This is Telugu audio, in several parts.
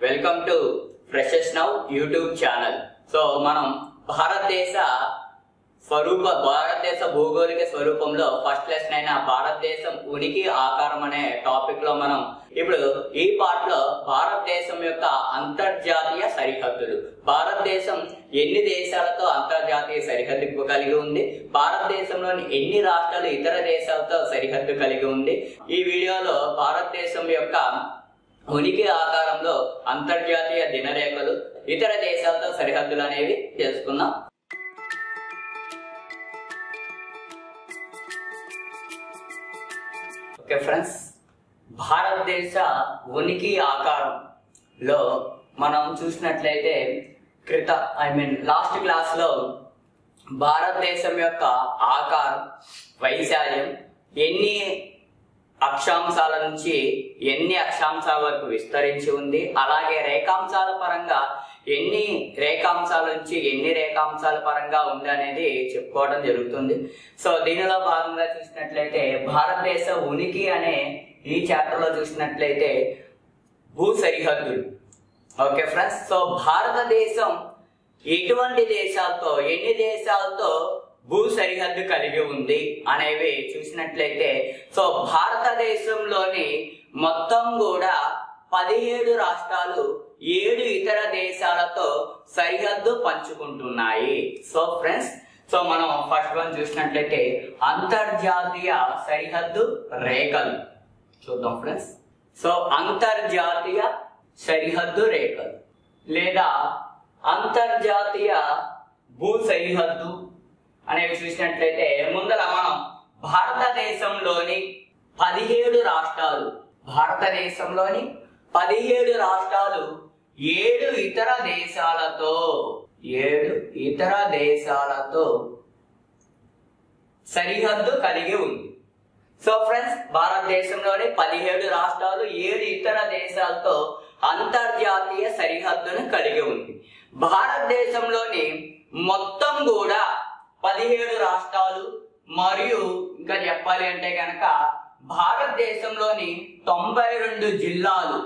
Welcome to freshes now YouTube channel so మనం భారతదేశ స్వరూప భారతదేశ భౌగోళిక స్వరూపంలో ఫస్ట్ లెసన్ అయిన భారతదేశం ఉనికి ఆకారం అనే టాపిక్ లో మనం ఇప్పుడు ఈ పార్ట్ లో భారతదేశం యొక్క అంతర్జాతీయ సరిహద్దులు భారతదేశం ఎన్ని దేశాలతో అంతర్జాతీయ సరిహద్దు కలిగి ఉంది భారతదేశంలోని ఎన్ని రాష్ట్రాలు ఇతర దేశాలతో సరిహద్దు కలిగి ఉంది ఈ వీడియోలో భారతదేశం యొక్క ఉనికి ఆకారంలో అంతర్జాతీయ దినరేఖలు ఇతర దేశాలతో సరిహద్దులు అనేవి తెలుసుకుందాం ఓకే ఫ్రెండ్స్ భారతదేశ ఉనికి ఆకారంలో మనం చూసినట్లయితే క్రిత ఐ మీన్ లాస్ట్ క్లాస్ లో భారతదేశం యొక్క ఆకారం వైశాల్యం ఎన్ని అక్షాంశాల నుంచి ఎన్ని అక్షాంశాల వరకు విస్తరించి ఉంది అలాగే రేఖాంశాల పరంగా ఎన్ని రేఖాంశాల నుంచి ఎన్ని రేఖాంశాల పరంగా ఉంది అనేది చెప్పుకోవడం జరుగుతుంది సో దీనిలో భాగంగా చూసినట్లయితే భారతదేశ ఉనికి అనే ఈ చాప్టర్ లో చూసినట్లయితే భూ సరిహద్దులు ఓకే ఫ్రెండ్స్ సో భారతదేశం ఎటువంటి దేశాలతో ఎన్ని దేశాలతో భూ సరిహద్దు కలిగి ఉంది అనేవి చూసినట్లయితే సో భారతదేశంలోని మొత్తం కూడా పదిహేడు రాష్ట్రాలు ఏడు ఇతర దేశాలతో సరిహద్దు పంచుకుంటున్నాయి సో ఫ్రెండ్స్ సో మనం ఫస్ట్ వన్ చూసినట్లయితే అంతర్జాతీయ సరిహద్దు రేఖలు చూద్దాం ఫ్రెండ్స్ సో అంతర్జాతీయ సరిహద్దు రేఖలు లేదా అంతర్జాతీయ భూ సరిహద్దు అనేవి చూసినట్లయితే ముందర మనం భారతదేశంలోని పదిహేడు రాష్ట్రాలు భారతదేశంలోని పదిహేడు రాష్ట్రాలు ఏడు ఇతర దేశాలతో ఏడు ఇతర దేశాలతో సరిహద్దు కలిగి ఉంది సో ఫ్రెండ్స్ భారతదేశంలోని పదిహేడు రాష్ట్రాలు ఏడు ఇతర దేశాలతో అంతర్జాతీయ సరిహద్దును కలిగి ఉంది భారతదేశంలోని మొత్తం కూడా పదిహేడు రాష్ట్రాలు మరియు ఇంకా చెప్పాలి అంటే గనక భారతదేశంలోని తొంభై రెండు జిల్లాలు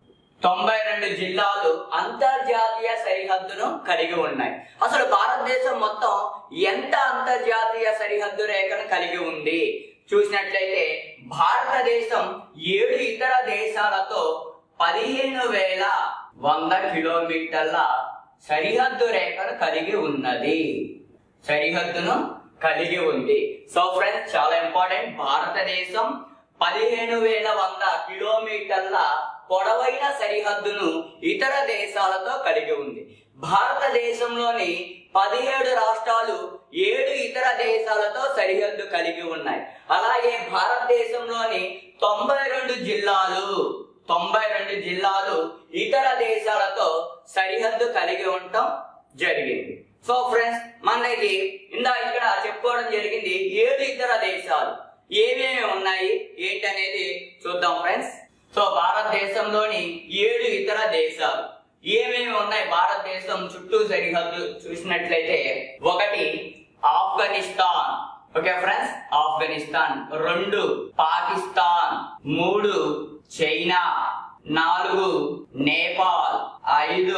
తొంభై రెండు జిల్లాలు అంతర్జాతీయ సరిహద్దును కలిగి ఉన్నాయి అసలు భారతదేశం మొత్తం ఎంత అంతర్జాతీయ సరిహద్దు రేఖను కలిగి ఉంది చూసినట్లయితే భారతదేశం ఏడు ఇతర దేశాలతో పదిహేను వేల వంద కిలోమీటర్ల సరిహద్దు రేఖను కలిగి ఉన్నది సరిహద్దును కలిగి ఉంది సో ఫ్రెండ్స్ చాలా ఇంపార్టెంట్ భారతదేశం పదిహేను వేల వంద కిలోమీటర్ల పొడవైన సరిహద్దును ఇతర దేశాలతో కలిగి ఉంది భారతదేశంలోని పదిహేడు రాష్ట్రాలు ఏడు ఇతర దేశాలతో సరిహద్దు కలిగి ఉన్నాయి అలాగే భారతదేశంలోని తొంభై రెండు జిల్లాలు తొంభై రెండు జిల్లాలు ఇతర దేశాలతో సరిహద్దు కలిగి ఉండటం జరిగింది సో ఫ్రెండ్స్ మనకి ఇందా ఇక్కడ చెప్పుకోవడం జరిగింది ఏడు ఇతర దేశాలు ఏమేమి ఉన్నాయి ఏంటనేది చూద్దాం ఫ్రెండ్స్ సో భారతదేశంలోని ఏడు ఇతర దేశాలు ఏమేమి ఉన్నాయి భారతదేశం చుట్టూ సరిహద్దు చూసినట్లయితే ఒకటి ఆఫ్ఘనిస్తాన్ ఓకే ఫ్రెండ్స్ ఆఫ్ఘనిస్తాన్ రెండు పాకిస్తాన్ మూడు చైనా నాలుగు నేపాల్ ఐదు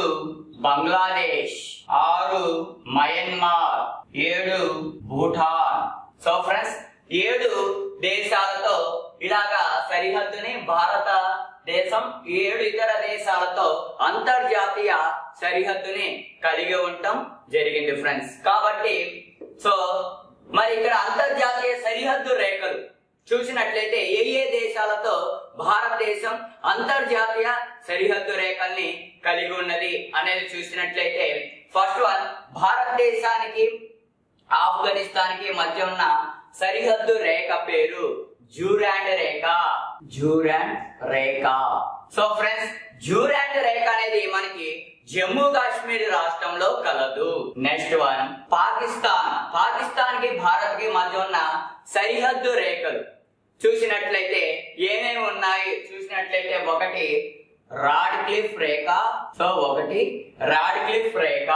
బంగ్లాదేశ్ ఆరు మయన్మార్ ఏడు భూటాన్ సో ఫ్రెండ్స్ ఏడు దేశాలతో ఇలాగా సరిహద్దుని భారత దేశం ఏడు ఇతర దేశాలతో అంతర్జాతీయ సరిహద్దుని కలిగి ఉండటం జరిగింది ఫ్రెండ్స్ కాబట్టి సో మరి ఇక్కడ అంతర్జాతీయ సరిహద్దు రేఖలు చూసినట్లయితే ఏ ఏ దేశాలతో భారతదేశం అంతర్జాతీయ సరిహద్దు రేఖల్ని కలిగి ఉన్నది అనేది చూసినట్లయితే ఫస్ట్ వన్ భారతదేశానికి ఆఫ్ఘనిస్తాన్ కి మధ్య ఉన్న సరిహద్దు రేఖ పేరు జూరాండ్ రేఖ జూరాండ్ రేఖ సో ఫ్రెండ్స్ జూరాండ్ రేఖ అనేది మనకి జమ్మూ కాశ్మీర్ రాష్ట్రంలో కలదు నెక్స్ట్ వన్ పాకిస్తాన్ పాకిస్తాన్ కి భారత్ కి మధ్య ఉన్న సరిహద్దు రేఖలు చూసినట్లయితే ఏమేమి ఉన్నాయి చూసినట్లయితే ఒకటి రాడ్ క్లిఫ్ రేఖ సో ఒకటి రాడ్ క్లిఫ్ రేఖ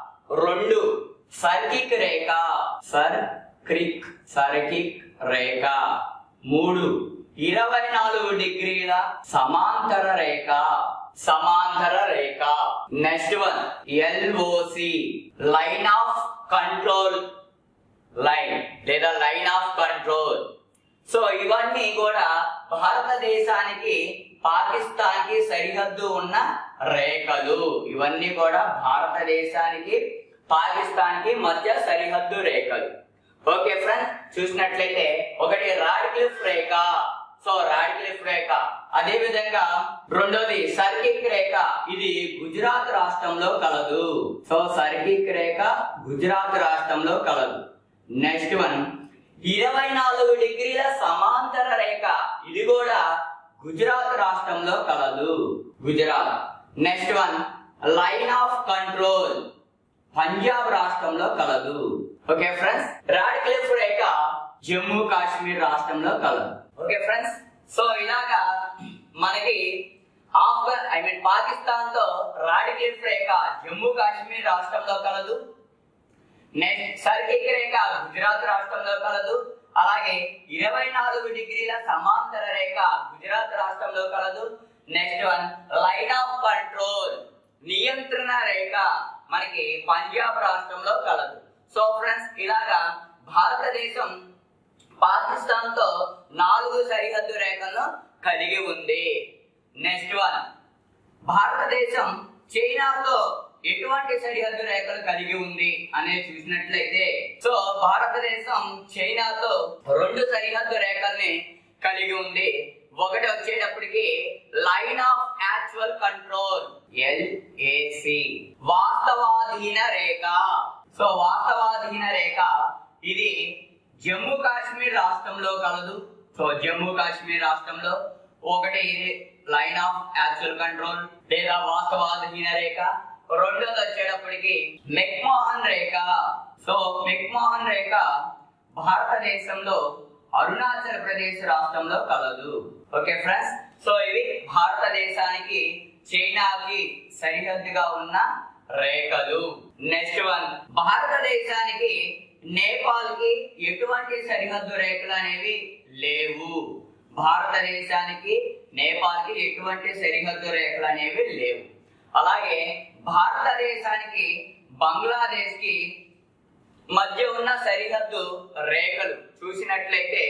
రెండు సర్కిక్ రేఖ సర్ క్రిక్ సర్కిక్ రేఖ మూడు ఇరవై నాలుగు డిగ్రీల సమాంతర రేఖ సమాంతర రేఖ next one LOC line of control line లేదా లైన్ ఆఫ్ కంట్రోల్ సో ఇవన్నీ కూడా భారతదేశానికి పాకిస్తాన్ కి సరిహద్దు ఉన్న రేఖలు ఇవన్నీ కూడా భారతదేశానికి పాకిస్తాన్ కి మధ్య సరిహద్దు రేఖలు ఓకే ఫ్రెండ్స్ చూసినట్లయితే ఒకటి రాడ్క్లిఫ్ రేఖ సో రాడ్క్లిఫ్ రేఖ అదే విధంగా రెండోది సర్కిక్ రేఖ ఇది గుజరాత్ రాష్ట్రంలో కలదు సో సర్కిక్ రేఖ గుజరాత్ రాష్ట్రంలో కలదు నెక్స్ట్ వన్ ఇరవై నాలుగు డిగ్రీల సమాంతర రేఖ ఇది కూడా గుజరాత్ రాష్ట్రంలో కలదు Gujarat next one line of control Punjab రాష్ట్రంలో కలదు ఓకే ఫ్రెండ్స్ రాడ్క్లిఫ్ రేఖ జమ్మూ కాశ్మీర్ రాష్ట్రంలో కలదు ఓకే ఫ్రెండ్స్ సో ఇలాగా మనకి ఆఫ్ఘన్ ఐ మీన్ పాకిస్తాన్ తో రాడ్క్లిఫ్ రేఖ జమ్మూ కాశ్మీర్ రాష్ట్రంలో కలదు నెక్స్ట్ సర్కిక్ రేఖ గుజరాత్ రాష్ట్రంలో కలదు అలాగే ఇరవై నాలుగు డిగ్రీల సమాంతర రేఖ గుజరాత్ రాష్ట్రంలో కలదు next one line of control నియంత్రణ రేఖ మనకి పంజాబ్ రాష్ట్రంలో కలదు సో ఫ్రెండ్స్ ఇలాగా భారతదేశం పాకిస్తాన్ తో నాలుగు సరిహద్దు రేఖలను కలిగి ఉంది నెక్స్ట్ వన్ భారతదేశం చైనాతో ఎటువంటి సరిహద్దు రేఖలు కలిగి ఉంది అనేది చూసినట్లయితే సో భారతదేశం చైనాతో రెండు సరిహద్దు రేఖల్ని కలిగి ఉంది ఒకటి వచ్చేటప్పటికి line of actual control LAC వాస్తవాధీన రేఖ సో వాస్తవాధీన రేఖ ఇది జమ్మూ కాశ్మీర్ రాష్ట్రంలో కలదు సో జమ్మూ కాశ్మీర్ రాష్ట్రంలో ఒకటి లైన్ ఆఫ్ యాక్చువల్ కంట్రోల్ లేదా వాస్తవాధీన రేఖ రెండోది వచ్చేటప్పటికి మెక్మోహన్ రేఖ సో మెక్మోహన్ రేఖ భారతదేశంలో అరుణాచల్ ప్రదేశ్ రాష్ట్రంలో కలదు ఓకే ఫ్రెండ్స్ సో ఇవి భారతదేశానికి చైనాకి సరిహద్దుగా ఉన్న రేఖలు నెక్స్ట్ వన్ భారతదేశానికి నేపాల్ కి ఎటువంటి సరిహద్దు రేఖలు అనేవి లేవు భారతదేశానికి నేపాల్ కి ఎటువంటి సరిహద్దు రేఖలు అనేవి లేవు అలాగే భారతదేశానికి బంగ్లాదేశ్ కి మధ్య ఉన్న సరిహద్దు రేఖలు చూసినట్లయితే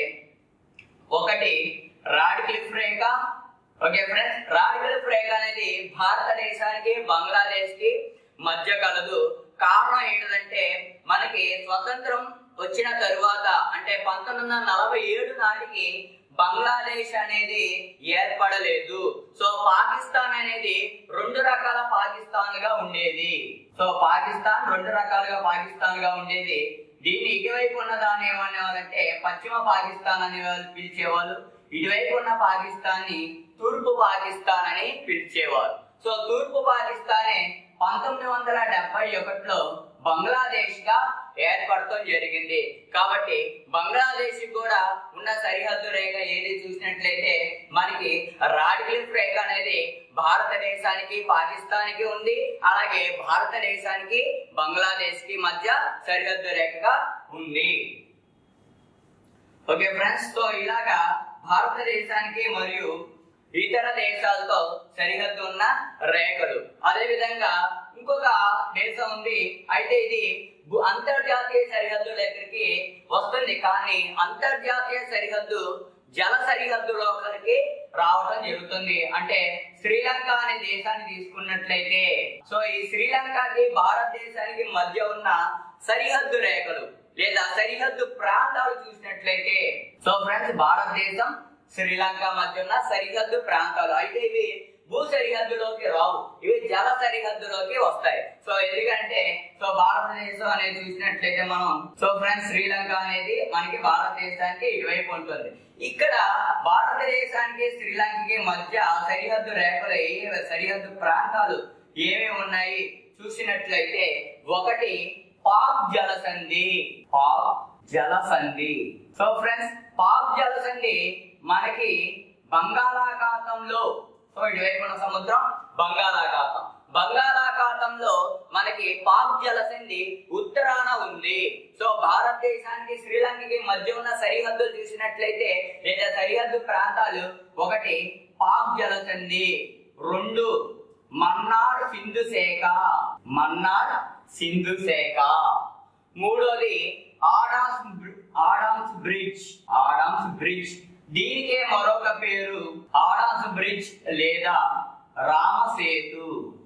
ఒకటి రాడ్క్లిఫ్ రేఖ ఓకే ఫ్రెండ్స్ రాడ్క్లిఫ్ రేఖ అనేది భారతదేశానికి బంగ్లాదేశ్ కి మధ్య కలదు కారణం ఏంటంటే మనకి స్వతంత్రం వచ్చిన తరువాత అంటే పంతొమ్మిది వందల నలభై ఏడు నాటికి బంగ్లాదేశ్ అనేది ఏర్పడలేదు సో పాకిస్తాన్ అనేది రెండు రకాల పాకిస్తాన్ గా ఉండేది సో పాకిస్తాన్ రెండు రకాలుగా పాకిస్తాన్ గా ఉండేది దీని ఇటువైపు ఉన్న దాన్ని ఏమనేవాళ్ళంటే పశ్చిమ పాకిస్తాన్ అనే వాళ్ళు పిలిచేవాళ్ళు ఇటువైపు ఉన్న పాకిస్తాన్ ని తూర్పు పాకిస్తాన్ అని పిలిచేవారు సో తూర్పు పాకిస్తానే పంతొమ్మిది వందల డెబ్బై ఒకటిలో బంగ్లాదేశ్ గా ఏర్పడటం జరిగింది కాబట్టి బంగ్లాదేశ్ కూడా ఉన్న సరిహద్దు రేఖ ఏది చూసినట్లయితే మనకి రాడ్క్లిఫ్ రేఖ అనేది భారతదేశానికి పాకిస్తాన్కి ఉంది అలాగే భారతదేశానికి బంగ్లాదేశ్ కి మధ్య సరిహద్దు రేఖగా ఉంది ఓకే ఫ్రెండ్స్ సో ఇలాగా భారతదేశానికి మరియు ఇతర దేశాలతో సరిహద్దు ఉన్న రేఖలు అదే విధంగా ఇంకొక దేశం ఉంది అయితే ఇది భూ- అంతర్జాతీయ సరిహద్దు దగ్గరికి వస్తుంది కానీ అంతర్జాతీయ సరిహద్దు జల సరిహద్దులోకి రావటం జరుగుతుంది అంటే శ్రీలంక అనే దేశాన్ని తీసుకున్నట్లయితే సో ఈ శ్రీలంకకి భారతదేశానికి మధ్య ఉన్న సరిహద్దు రేఖలు లేదా సరిహద్దు ప్రాంతాలు చూసినట్లయితే సో ఫ్రెండ్స్ భారతదేశం శ్రీలంక మధ్య ఉన్న సరిహద్దు ప్రాంతాలు అయితే ఇవి భూ సరిహద్దులోకి రావు ఇవి జల సరిహద్దులోకి వస్తాయి సో ఎందుకంటే సో భారతదేశం అనేది చూసినట్లయితే మనం సో ఫ్రెండ్స్ శ్రీలంక అనేది మనకి భారతదేశానికి ఇటువైపు ఉంటుంది ఇక్కడ భారతదేశానికి శ్రీలంకకి మధ్య సరిహద్దు రేఖలు ఏ సరిహద్దు ప్రాంతాలు ఏమేమి ఉన్నాయి చూసినట్లయితే ఒకటి పాక్ జలసంధి పాక్ జలసంధి సో ఫ్రెండ్స్ పాక్ జలసంధి మనకి బంగాళాఖాతంలో సో ఇటువైపు ఉన్న సముద్రం బంగాళాఖాతం బంగాళాఖాతంలో మనకి పాక్ జలసంధి ఉత్తరాన ఉంది సో భారతదేశానికి శ్రీలంకకి మధ్య ఉన్న సరిహద్దులు చూసినట్లయితే లేదా సరిహద్దు ప్రాంతాలు ఒకటి పాక్ జలసంధి రెండు మన్నార్ సింధు శాఖ మన్నార్ సింధు శాఖ మూడోది ఆడామ్స్ బ్రి- ఆడామ్స్ బ్రిడ్జ్ ఆడామ్స్ బ్రిడ్జ్ దీనికే మరొక పేరు ఆడామ్స్ బ్రిడ్జ్ లేదా రామసేతు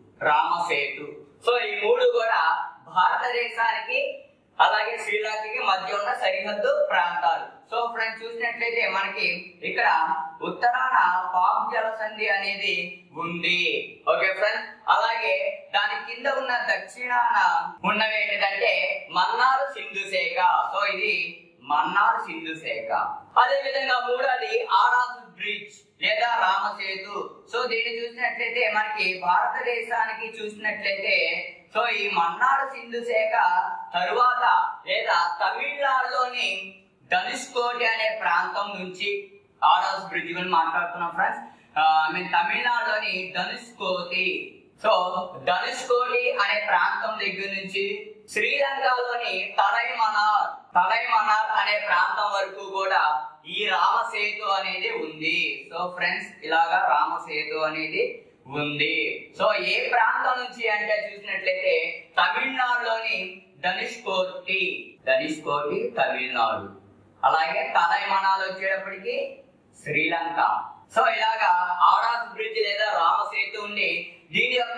రామసేతు సో ఈ మూడు కూడా భారతదేశానికి అలాగే శ్రీలంకకి మధ్య ఉన్న సరిహద్దు ప్రాంతాలు సో ఫ్రెండ్స్ చూసినట్లయితే మనకి ఇక్కడ ఉత్తరాన పాక్ జలసంధి అనేది ఉంది ఓకే ఫ్రెండ్స్ అలాగే దాని కింద ఉన్న దక్షిణాన ఉన్నవి ఏంటంటే మన్నార్ సింధు శాఖ సో ఇది మన్నార్ సింధు శాఖ అదే విధంగా మూడోది ఆరాస్ బ్రిడ్జ్ లేదా రామసేతు సో దీన్ని చూసినట్లయితే మనకి భారతదేశానికి చూసినట్లయితే సో ఈ మన్నార్ సింధు శాఖ తరువాత లేదా తమిళనాడులోని ధనుష్కోటి అనే ప్రాంతం నుంచి ఆరాస్ బ్రిడ్జ్ గురించి మాట్లాడుతున్నాం ఫ్రెండ్స్ మేము తమిళనాడులోని ధనుష్కోటి సో ధనుష్కోటి అనే ప్రాంతం దగ్గర నుంచి శ్రీలంకలోని తలైమనార్ తలైమనార్ అనే ప్రాంతం వరకు కూడా ఈ రామసేతు అనేది ఉంది సో ఫ్రెండ్స్ ఇలాగా రామసేతు అనేది ఉంది సో ఏ ప్రాంతం నుంచి అంటే చూసినట్లయితే తమిళనాడులోని ధనుష్కోటి ధనుష్కోటి తమిళనాడు అలాగే తలైమనాలు వచ్చేటప్పటికి శ్రీలంక సో ఇలాగా ఆడాస్ బ్రిడ్జ్ లేదా రామసేతు ఉంది దీని యొక్క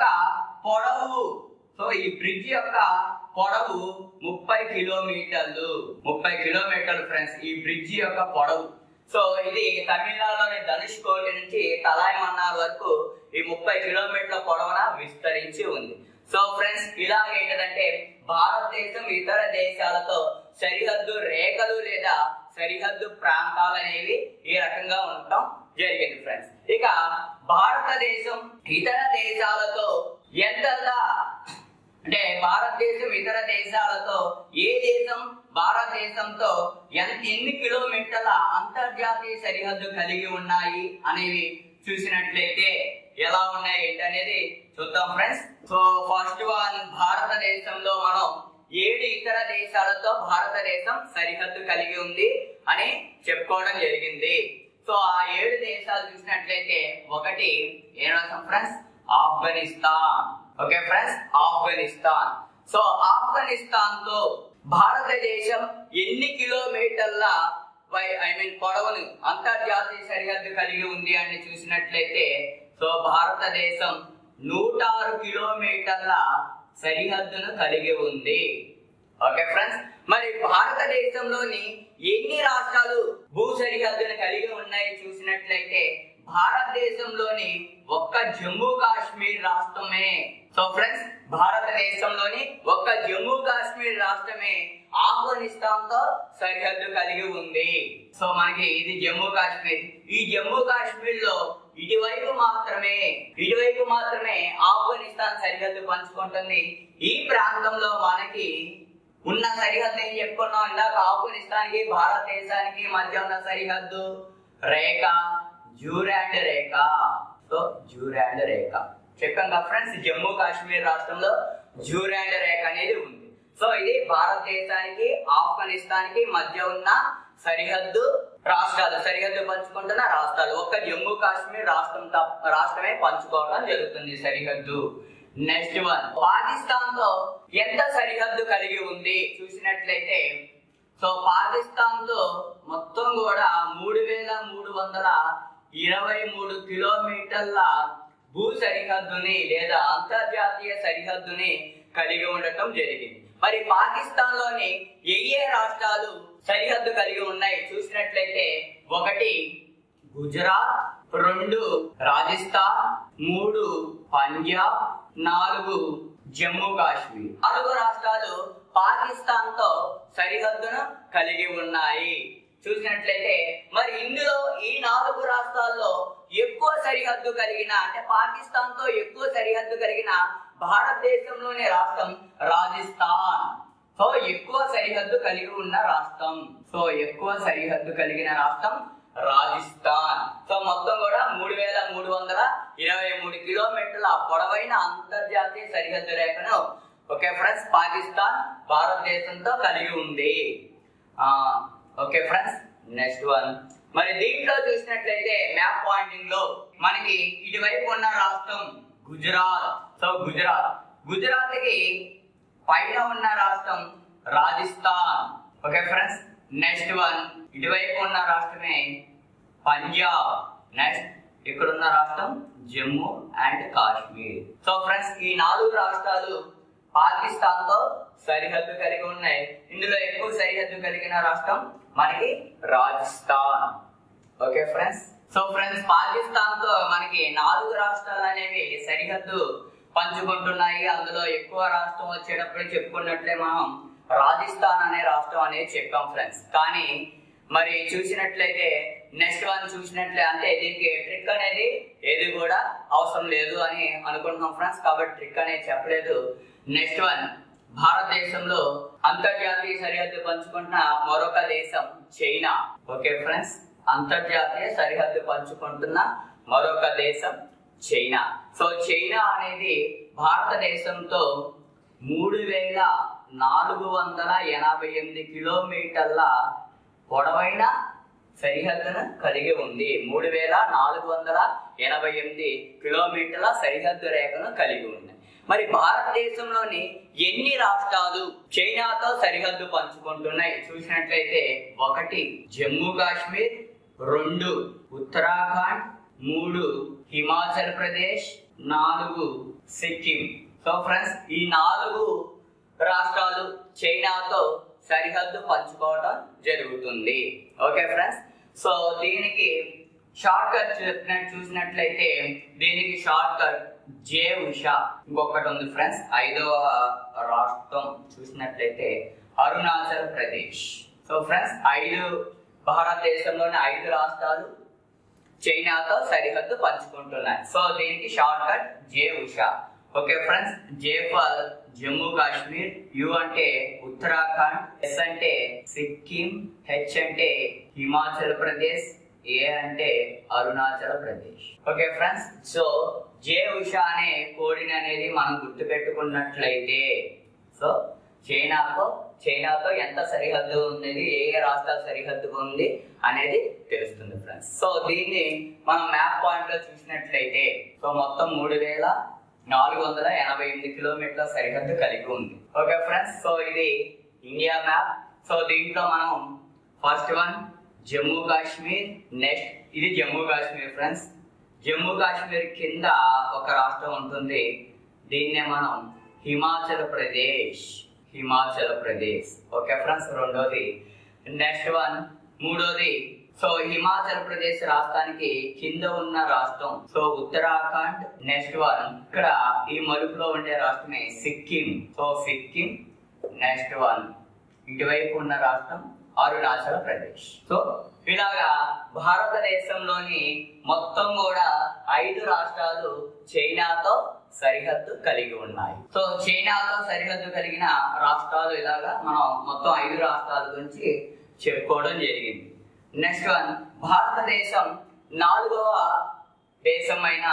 పొడవు సో ఈ బ్రిడ్జ్ యొక్క పొడవు ముప్పై కిలోమీటర్లు ముప్పై కిలోమీటర్లు ఫ్రెండ్స్ ఈ బ్రిడ్జ్ యొక్క పొడవు సో ఇది తమిళనాడులోని ధనుష్కోటి నుంచి తలాయమన్నార్ వరకు ఈ ముప్పై కిలోమీటర్ల పొడవున విస్తరించి ఉంది సో ఫ్రెండ్స్ ఇలాగ ఏంటంటే భారతదేశం ఇతర దేశాలతో సరిహద్దు రేఖలు లేదా సరిహద్దు ప్రాంతాలు అనేవి ఈ రకంగా ఉండటం జరిగింది ఫ్రెండ్స్ ఇక భారతదేశం ఇతర దేశాలతో ఎంతగా అంటే భారతదేశం ఇతర దేశాలతో ఏ దేశం భారతదేశంతో ఎంత ఎన్ని కిలోమీటర్ల అంతర్జాతీయ సరిహద్దు కలిగి ఉన్నాయి అనేవి చూసినట్లయితే ఎలా ఉన్నాయి ఏంటనేది చూద్దాం ఫ్రెండ్స్ సో ఫస్ట్ వన్ భారతదేశంలో మనం ఏడు ఇతర దేశాలతో భారతదేశం సరిహద్దు కలిగి ఉంది అని చెప్పుకోవడం జరిగింది సో ఆ ఏడు దేశాలు చూసినట్లయితే ఒకటి ఏం రాసాం friends Afghanistan okay friends Afghanistan so Afghanistan తో భారతదేశం ఎన్ని కిలోమీటర్ల ఐ మీన్ పొడవును అంతర్జాతీయ సరిహద్దు కలిగి ఉంది అని చూసినట్లయితే సో భారతదేశం నూట ఆరు కిలోమీటర్ల సరిహద్దును కలిగి ఉంది ఓకే ఫ్రెండ్స్ మరి భారతదేశంలోని ఎన్ని రాష్ట్రాలు భూ సరిహద్దును కలిగి ఉన్నాయి చూసినట్లయితే భారతదేశంలోని ఒక్క జమ్మూ కాశ్మీర్ రాష్ట్రమే సో ఫ్రెండ్స్ భారతదేశంలోని ఒక్క జమ్మూ కాశ్మీర్ రాష్ట్రమే ఆఫ్ఘనిస్తాన్ తో సరిహద్దు కలిగి ఉంది సో మనకి ఇది జమ్మూ కాశ్మీర్ ఈ జమ్మూ కాశ్మీర్ లో ఇటువైపు మాత్రమే ఇటువైపు మాత్రమే ఆఫ్ఘనిస్తాన్ సరిహద్దు పంచుకుంటుంది ఈ ప్రాంతంలో మనకి ఉన్న సరిహద్దు ఏం చెప్పుకున్నాం ఇందాక ఆఫ్ఘనిస్తాన్ కి భారతదేశానికి మధ్య ఉన్న సరిహద్దు రేఖ జూరాండ్ రేఖ సో జూరాండ్ రేఖ చెప్పాం కదా ఫ్రెండ్స్ జమ్మూ కాశ్మీర్ రాష్ట్రంలో జూరాండ్ రేఖ అనేది ఉంది సో ఇది భారతదేశానికి ఆఫ్ఘనిస్తాన్ కి మధ్య ఉన్న సరిహద్దు రాష్ట్రాలు సరిహద్దు పంచుకుంటున్న రాష్ట్రాలు ఒక్క జమ్మూ కాశ్మీర్ రాష్ట్రం తప్ప రాష్ట్రమే పంచుకోవడం జరుగుతుంది సరిహద్దు నెక్స్ట్ వన్ పాకిస్తాన్ తో ఎంత సరిహద్దు కలిగి ఉంది చూసినట్లయితే సో పాకిస్తాన్ తో మొత్తం కూడా మూడు వేల మూడు వందల ఇరవై మూడు కిలోమీటర్ల భూ సరిహద్దుని లేదా అంతర్జాతీయ సరిహద్దుని కలిగి ఉండటం జరిగింది మరి పాకిస్తాన్ లోని ఏ ఏ రాష్ట్రాలు సరిహద్దు కలిగి ఉన్నాయి చూసినట్లయితే ఒకటి గుజరాత్ రెండు రాజస్థాన్ మూడు పంజాబ్ నాలుగు జమ్మూ కాశ్మీర్ నాలుగు రాష్ట్రాలు పాకిస్తాన్ తో సరిహద్దును కలిగి ఉన్నాయి చూసినట్లయితే మరి ఇందులో ఈ నాలుగు రాష్ట్రాల్లో ఎక్కువ సరిహద్దు కలిగిన అంటే పాకిస్తాన్ తో ఎక్కువ సరిహద్దు కలిగిన భారతదేశంలోని రాష్ట్రం రాజస్థాన్ సో ఎక్కువ సరిహద్దు కలిగి ఉన్న రాష్ట్రం సో ఎక్కువ సరిహద్దు కలిగిన రాష్ట్రం రాజస్థాన్ సో మొత్తం కూడా మూడు వేల మూడు వందల ఇరవై మూడు కిలోమీటర్ల పొడవైన అంతర్జాతీయ సరిహద్దు రేఖను ఓకే ఫ్రెండ్స్ పాకిస్తాన్ భారతదేశంతో కలిగి ఉంది ఆ ఓకే ఫ్రెండ్స్ నెక్స్ట్ వన్ మరి దీంట్లో చూసినట్లయితే మ్యాప్ పాయింటింగ్ లో మనకి ఇటువైపు ఉన్న రాష్ట్రం గుజరాత్ సో గుజరాత్ గుజరాత్ కి పైన ఉన్న రాష్ట్రం Rajasthan okay friends next one ఇటువైపు ఉన్న రాష్ట్రమే పంజాబ్ నెక్స్ట్ ఇక్కడ ఉన్న రాష్ట్రం Jammu and Kashmir so friends ఈ నాలుగు రాష్ట్రాలు పాకిస్తాన్ తో సరిహద్దు కలిగి ఉన్నాయి ఇందులో ఎక్కువ సరిహద్దు కలిగిన రాష్ట్రం మనకి Rajasthan okay friends so friends Pakistan తో మనకి నాలుగు రాష్ట్రాలు అనేవి సరిహద్దు పంచుకుంటున్నాయి అందులో ఎక్కువ రాష్ట్రం వచ్చేటప్పుడు చెప్పుకున్నట్లే మనం రాజస్థాన్ అనే రాష్ట్రం అనేది చెప్పాం ఫ్రెండ్స్ కానీ మరి చూసినట్లయితే నెక్స్ట్ వన్ చూసినట్లే అంటే దీనికి ట్రిక్ అనేది ఏది కూడా అవసరం లేదు అని అనుకుంటున్నాం ఫ్రెండ్స్ కాబట్టి ట్రిక్ అనేది చెప్పలేదు నెక్స్ట్ వన్ భారతదేశంలో అంతర్జాతీయ సరిహద్దు పంచుకుంటున్న మరొక దేశం చైనా ఓకే ఫ్రెండ్స్ అంతర్జాతీయ సరిహద్దు పంచుకుంటున్న మరొక దేశం చైనా సో చైనా అనేది భారతదేశంతో మూడు వేల నాలుగు వందల ఎనభై ఎనిమిది కిలోమీటర్ల పొడవైన సరిహద్దును కలిగి ఉంది మూడు వేల నాలుగు వందల ఎనభై ఎనిమిది కిలోమీటర్ల సరిహద్దు రేఖను కలిగి ఉంది మరి భారతదేశంలోని ఎన్ని రాష్ట్రాలు చైనాతో సరిహద్దు పంచుకుంటున్నాయి చూసినట్లయితే ఒకటి జమ్మూ కాశ్మీర్ రెండు ఉత్తరాఖండ్ మూడు హిమాచల్ ప్రదేశ్ నాలుగు సిక్కిం సో ఫ్రెండ్స్ ఈ నాలుగు రాష్ట్రాలు చైనాతో సరిహద్దు పంచుకోవడం జరుగుతుంది ఓకే ఫ్రెండ్స్ సో దీనికి షార్ట్ కట్ చెప్పినట్టు చూసినట్లయితే దీనికి షార్ట్ కట్ జే ఉషా ఇంకొకటి ఉంది ఫ్రెండ్స్ ఐదవ రాష్ట్రం చూసినట్లయితే అరుణాచల్ ప్రదేశ్ సో ఫ్రెండ్స్ ఐదు భారతదేశంలోని ఐదు రాష్ట్రాలు చైనాతో సరిహద్దు పంచుకుంటున్నాయి సో దీనికి short cut J Usha okay friends J for Jammu Kashmir U అంటే ఉత్తరాఖండ్ ఎస్ అంటే సిక్కిం హెచ్ అంటే హిమాచల్ ప్రదేశ్ ఏ అంటే Arunachal Pradesh okay friends so J Usha అనే కోడిని అనేది మనం గుర్తుపెట్టుకున్నట్లయితే సో చైనాతో చైనాతో ఎంత సరిహద్దు ఉంది ఏ ఏ రాష్ట్రాల సరిహద్దు ఉంది అనేది తెలుస్తుంది ఫ్రెండ్స్ సో దీన్ని మనం మ్యాప్ పాయింట్ లో చూసినట్లయితే సో మొత్తం మూడు వేల నాలుగు వందల ఎనభై ఎనిమిది కిలోమీటర్ల సరిహద్దు కలిగి ఉంది ఓకే ఫ్రెండ్స్ సో ఇది ఇండియా మ్యాప్ సో దీంట్లో మనం first one Jammu Kashmir next ఇది జమ్మూ కాశ్మీర్ ఫ్రెండ్స్ జమ్మూ కాశ్మీర్ కింద ఒక రాష్ట్రం ఉంటుంది దీన్నే మనం హిమాచల్ ప్రదేశ్ హిమాచల్ ప్రదేశ్ ఓకే ఫ్రెండ్స్ రెండోది నెక్స్ట్ వన్ మూడోది సో హిమాచల్ ప్రదేశ్ రాష్ట్రానికి కింద ఉన్న రాష్ట్రం సో ఉత్తరాఖండ్ నెక్స్ట్ వన్ ఇక్కడ ఈ మలుపులో ఉండే రాష్ట్రమే Sikkim so Sikkim next one ఇటువైపు ఉన్న రాష్ట్రం అరుణాచల్ ప్రదేశ్ సో ఇలాగా భారతదేశంలోని మొత్తం కూడా ఐదు రాష్ట్రాలు చైనాతో సరిహద్దు కలిగి ఉన్నాయి సో చైనాతో సరిహద్దు కలిగిన రాష్ట్రాలు ఇలాగా మనం మొత్తం ఐదు రాష్ట్రాల గురించి చెప్పుకోవడం జరిగింది నెక్స్ట్ వన్ భారతదేశం నాలుగవ దేశమైన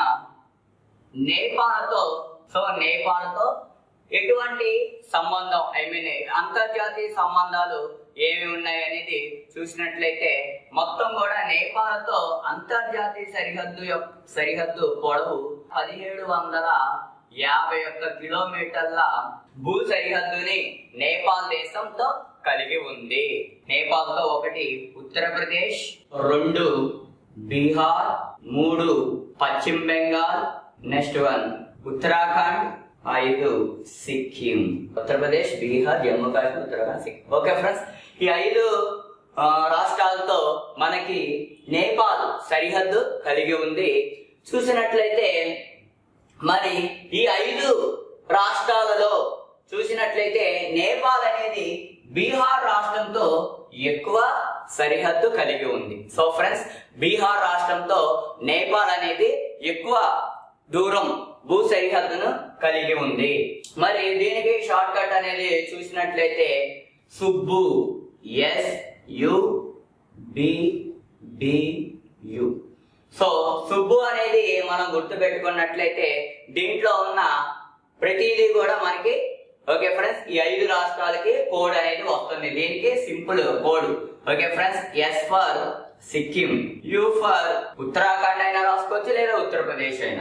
నేపాల్తో సో నేపాల్తో ఎటువంటి సంబంధం ఐ మీన్ అంతర్జాతీయ సంబంధాలు ఏమి ఉన్నాయి అనేది చూసినట్లయితే మొత్తం కూడా నేపాల్తో అంతర్జాతీయ సరిహద్దు యొక్క సరిహద్దు పొడవు పదిహేడు వందల యాభై ఒక్క కిలోమీటర్ల భూ సరిహద్దుని నేపాల్ దేశంతో కలిగి ఉంది నేపాల్ తో ఒకటి ఉత్తరప్రదేశ్ రెండు బీహార్ మూడు పశ్చిమ బెంగాల్ నెక్స్ట్ వన్ ఉత్తరాఖండ్ ఐదు సిక్కిం ఉత్తరప్రదేశ్ బీహార్ జమ్మూ కాశ్మీర్ ఉత్తరాఖండ్ సిక్కిం ఓకే ఫ్రెండ్స్ ఈ ఐదు ఆ, రాష్ట్రాలతో మనకి నేపాల్ సరిహద్దు కలిగి ఉంది చూసినట్లయితే మరి ఈ ఐదు రాష్ట్రాలలో చూసినట్లయితే నేపాల్ అనేది బీహార్ రాష్ట్రంతో ఎక్కువ సరిహద్దు కలిగి ఉంది సో ఫ్రెండ్స్ బీహార్ రాష్ట్రంతో నేపాల్ అనేది ఎక్కువ దూరం భూ సరిహద్దును కలిగి ఉంది మరి దీనికి షార్ట్ కట్ అనేది చూసినట్లయితే Subbu S U B B U so Subbu అనేది మనం గుర్తు పెట్టుకున్నట్లయితే దీంట్లో ఉన్న ప్రతిదీ కూడా మనకి ఓకే ఫ్రెండ్స్ ఈ ఐదు రాష్ట్రాలకి కోడ్ అనేది వస్తుంది దీనికి simple code okay friends S for Sikkim U for Uttarakhand అయినా రాసుకోవచ్చు లేదా ఉత్తరప్రదేశ్ అయినా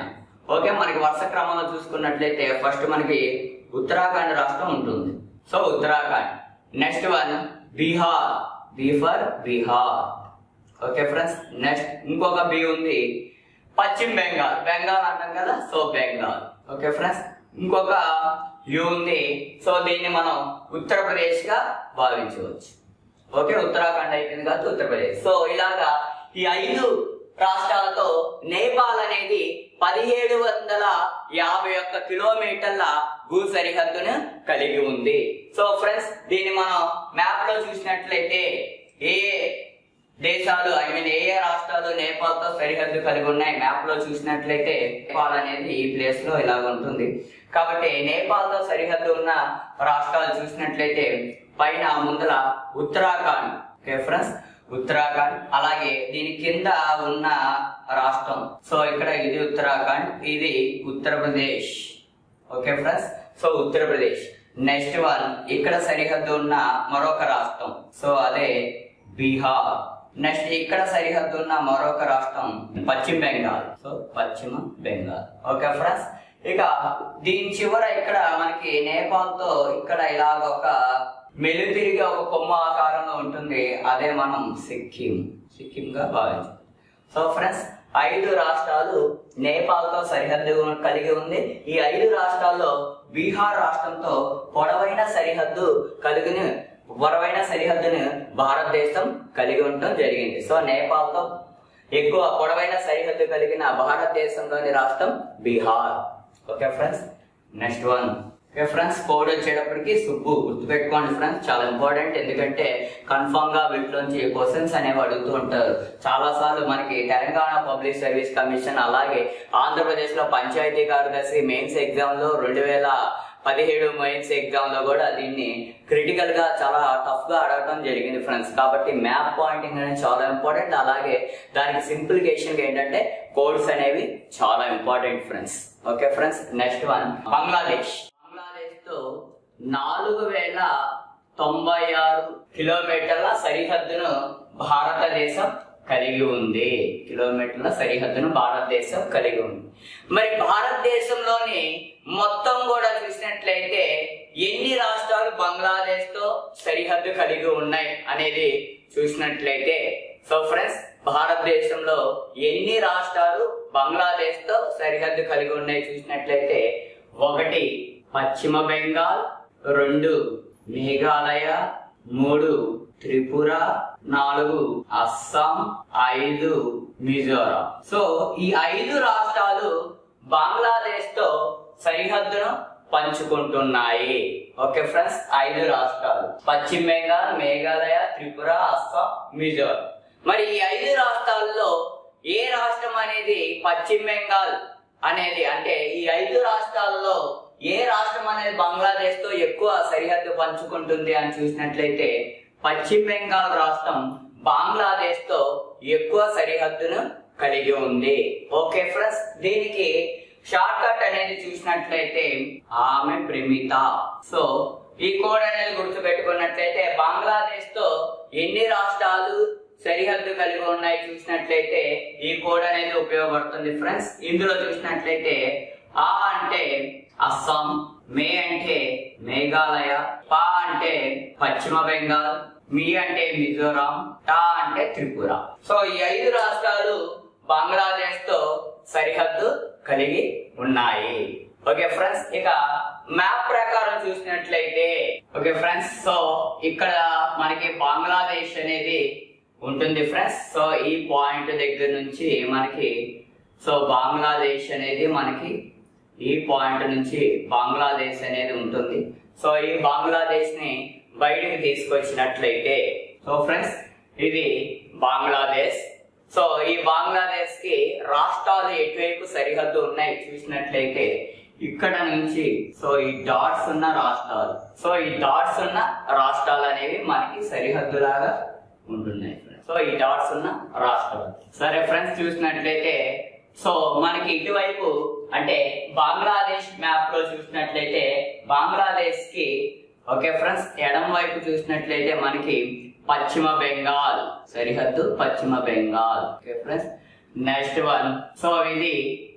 ఓకే మనకి వరుస క్రమంలో చూసుకున్నట్లయితే ఫస్ట్ మనకి ఉత్తరాఖండ్ రాష్ట్రం ఉంటుంది so Uttarakhand next one Bihar be for Bihar okay friends next ఇంకొక బి ఉంది పశ్చిమ బెంగాల్ బెంగాల్ అంటాం కదా సో బెంగాల్ ఓకే ఫ్రెండ్స్ ఇంకొక యు ఉంది సో దీన్ని మనం ఉత్తరప్రదేశ్ గా భావించవచ్చు ఓకే ఉత్తరాఖండ్ అయిపోయింది కాదు ఉత్తరప్రదేశ్ సో ఇలాగా ఈ ఐదు రాష్ట్రాలతో నేపాల్ అనేది పదిహేడు వందల యాభై ఒక్క కిలోమీటర్ల భూ సరిహద్దును కలిగి ఉంది సో ఫ్రెండ్స్ దీన్ని మనం మ్యాప్ లో చూసినట్లయితే ఏ ఏ దేశాలు ఐ మీన్ ఏ ఏ రాష్ట్రాలు నేపాల్ తో సరిహద్దు కలిగి ఉన్నాయి మ్యాప్ లో చూసినట్లయితే నేపాల్ అనేది ఈ ప్లేస్ లో ఇలాగ ఉంటుంది కాబట్టి నేపాల్ తో సరిహద్దు ఉన్న రాష్ట్రాలు చూసినట్లయితే పైన ముందల ఉత్తరాఖండ్ ఓకే ఫ్రెండ్స్ ఉత్తరాఖండ్ అలాగే దీని కింద ఉన్న రాష్ట్రం సో ఇక్కడ ఇది ఉత్తరాఖండ్ ఇది Uttar Pradesh okay friends so Uttar Pradesh next one ఇక్కడ సరిహద్దు ఉన్న మరొక రాష్ట్రం సో అదే బీహార్ నెక్స్ట్ ఇక్కడ సరిహద్దు ఉన్న మరొక రాష్ట్రం పశ్చిమ బెంగాల్ సో పశ్చిమ బెంగాల్ ఓకే ఫ్రెండ్స్ ఇక దీని చివర ఇక్కడ మనకి నేపాల్ తో ఇక్కడ ఇలాగ ఒక మెలుతిరిగా ఒక కొమ్మ ఆకారంలో ఉంటుంది అదే మనం సిక్కిం సిక్కిం గా భావించాం సో ఫ్రెండ్స్ ఐదు రాష్ట్రాలు నేపాల్ తో సరిహద్దు కలిగి ఉంది ఈ ఐదు రాష్ట్రాల్లో బీహార్ రాష్ట్రంతో పొడవైన సరిహద్దు కలిగిన పొడవైన సరిహద్దును భారతదేశం కలిగి ఉండటం జరిగింది సో నేపాల్ తో ఎక్కువ పొడవైన సరిహద్దు కలిగిన భారతదేశంలోని రాష్ట్రం Bihar okay friends next one okay friends code వచ్చేటప్పటికి సుబ్బు గుర్తుపెట్టుకోండి ఫ్రెండ్స్ చాలా ఇంపార్టెంట్ ఎందుకంటే కన్ఫామ్ గా వీటిలోంచి క్వశ్చన్స్ అనేవి అడుగుతూ ఉంటారు చాలా సార్లు మనకి తెలంగాణ పబ్లిక్ సర్వీస్ కమిషన్ అలాగే ఆంధ్రప్రదేశ్ లో పంచాయతీ కార్యదర్శి మెయిన్స్ ఎగ్జామ్ లో రెండు వేల పదిహేడు మెయిన్స్ ఎగ్జామ్ లో కూడా దీన్ని క్రిటికల్ గా చాలా టఫ్ గా అడగడం జరిగింది ఫ్రెండ్స్ కాబట్టి మ్యాప్ పాయింటింగ్ అనేది చాలా ఇంపార్టెంట్ అలాగే దానికి సింప్లికేషన్ ఏంటంటే కోడ్స్ అనేవి చాలా important friends okay friends next one Bangladesh Bangladesh తో నాలుగు వేల తొంభై ఆరు కిలోమీటర్ల సరిహద్దును భారతదేశం కలిగి ఉంది కిలోమీటర్ల సరిహద్దును భారతదేశం కలిగి ఉంది మరి భారతదేశంలోని మొత్తం కూడా చూసినట్లయితే ఎన్ని రాష్ట్రాలు బంగ్లాదేశ్ తో సరిహద్దు కలిగి ఉన్నాయి అనేది చూసినట్లయితే సో ఫ్రెండ్స్ భారతదేశంలో ఎన్ని రాష్ట్రాలు బంగ్లాదేశ్ తో సరిహద్దు కలిగి ఉన్నాయి చూసినట్లయితే ఒకటి పశ్చిమ బెంగాల్ రెండు మేఘాలయ మూడు త్రిపుర నాలుగు అస్సాం ఐదు మిజోరాం సో ఈ ఐదు రాష్ట్రాలు బంగ్లాదేశ్ తో సరిహద్దును పంచుకుంటున్నాయి ఓకే ఫ్రెండ్స్ ఐదు రాష్ట్రాలు పశ్చిమ బెంగాల్ మేఘాలయ త్రిపుర అస్సాం మిజోరాం మరి ఈ ఐదు రాష్ట్రాల్లో ఏ రాష్ట్రం అనేది పశ్చిమ బెంగాల్ అనేది అంటే ఈ ఐదు రాష్ట్రాల్లో ఏ రాష్ట్రం అనేది బంగ్లాదేశ్ తో ఎక్కువ సరిహద్దు పంచుకుంటుంది అని చూసినట్లయితే పశ్చిమ బెంగాల్ రాష్ట్రం బంగ్లాదేశ్ తో ఎక్కువ సరిహద్దును కలిగి ఉంది ఓకే ఫ్రెండ్స్ దీనికి షార్ట్ కట్ అనేది చూసినట్లయితే ఆమె ప్రేమిత సో ఈ కోడ్ అనేది గుర్తు పెట్టుకున్నట్లయితే బంగ్లాదేశ్ తో ఎన్ని రాష్ట్రాలు సరిహద్దు కలిగి ఉన్నాయి చూసినట్లయితే ఈ కోడ్ అనేది ఉపయోగపడుతుంది ఫ్రెండ్స్ ఇందులో చూసినట్లయితే ఆ అంటే అస్సాం మే అంటే మేఘాలయ పా అంటే పశ్చిమ బెంగాల్ మీ అంటే మిజోరాం టా అంటే త్రిపుర సో ఈ ఐదు రాష్ట్రాలు బంగ్లాదేశ్ తో సరిహద్దు కలిగి ఉన్నాయి ఓకే ఫ్రెండ్స్ ఇక మ్యాప్ ప్రకారం చూసినట్లయితే ఓకే ఫ్రెండ్స్ సో ఇక్కడ మనకి బంగ్లాదేశ్ అనేది ఉంటుంది ఫ్రెండ్స్ సో ఈ పాయింట్ దగ్గర నుంచి మనకి సో బంగ్లాదేశ్ అనేది మనకి ఈ పాయింట్ నుంచి బంగ్లాదేశ్ అనేది ఉంటుంది సో ఈ బంగ్లాదేశ్ ని బయటకు తీసుకొచ్చినట్లయితే సో ఫ్రెండ్స్ ఇది బంగ్లాదేశ్ సో ఈ బంగ్లాదేశ్ కి రాష్ట్రాలు ఎటువైపు సరిహద్దు ఉన్నాయి చూసినట్లయితే ఇక్కడ నుంచి సో ఈ డాట్స్ ఉన్న రాష్ట్రాలు సో ఈ డాట్స్ ఉన్న రాష్ట్రాలు అనేవి మనకి సరిహద్దు లాగా ఉంటున్నాయి friends. సో ఈ డాట్స్ ఉన్న రాష్ట్రాలు సరే ఫ్రెండ్స్ చూసినట్లయితే సో మనకి ఇటువైపు అంటే బంగ్లాదేశ్ మ్యాప్ లో చూసినట్లయితే బంగ్లాదేశ్ కి ఓకే ఫ్రెండ్స్ ఎడం వైపు చూసినట్లయితే మనకి పశ్చిమ బెంగాల్ సరిహద్దు పశ్చిమ Bengal okay friends next one so ఇది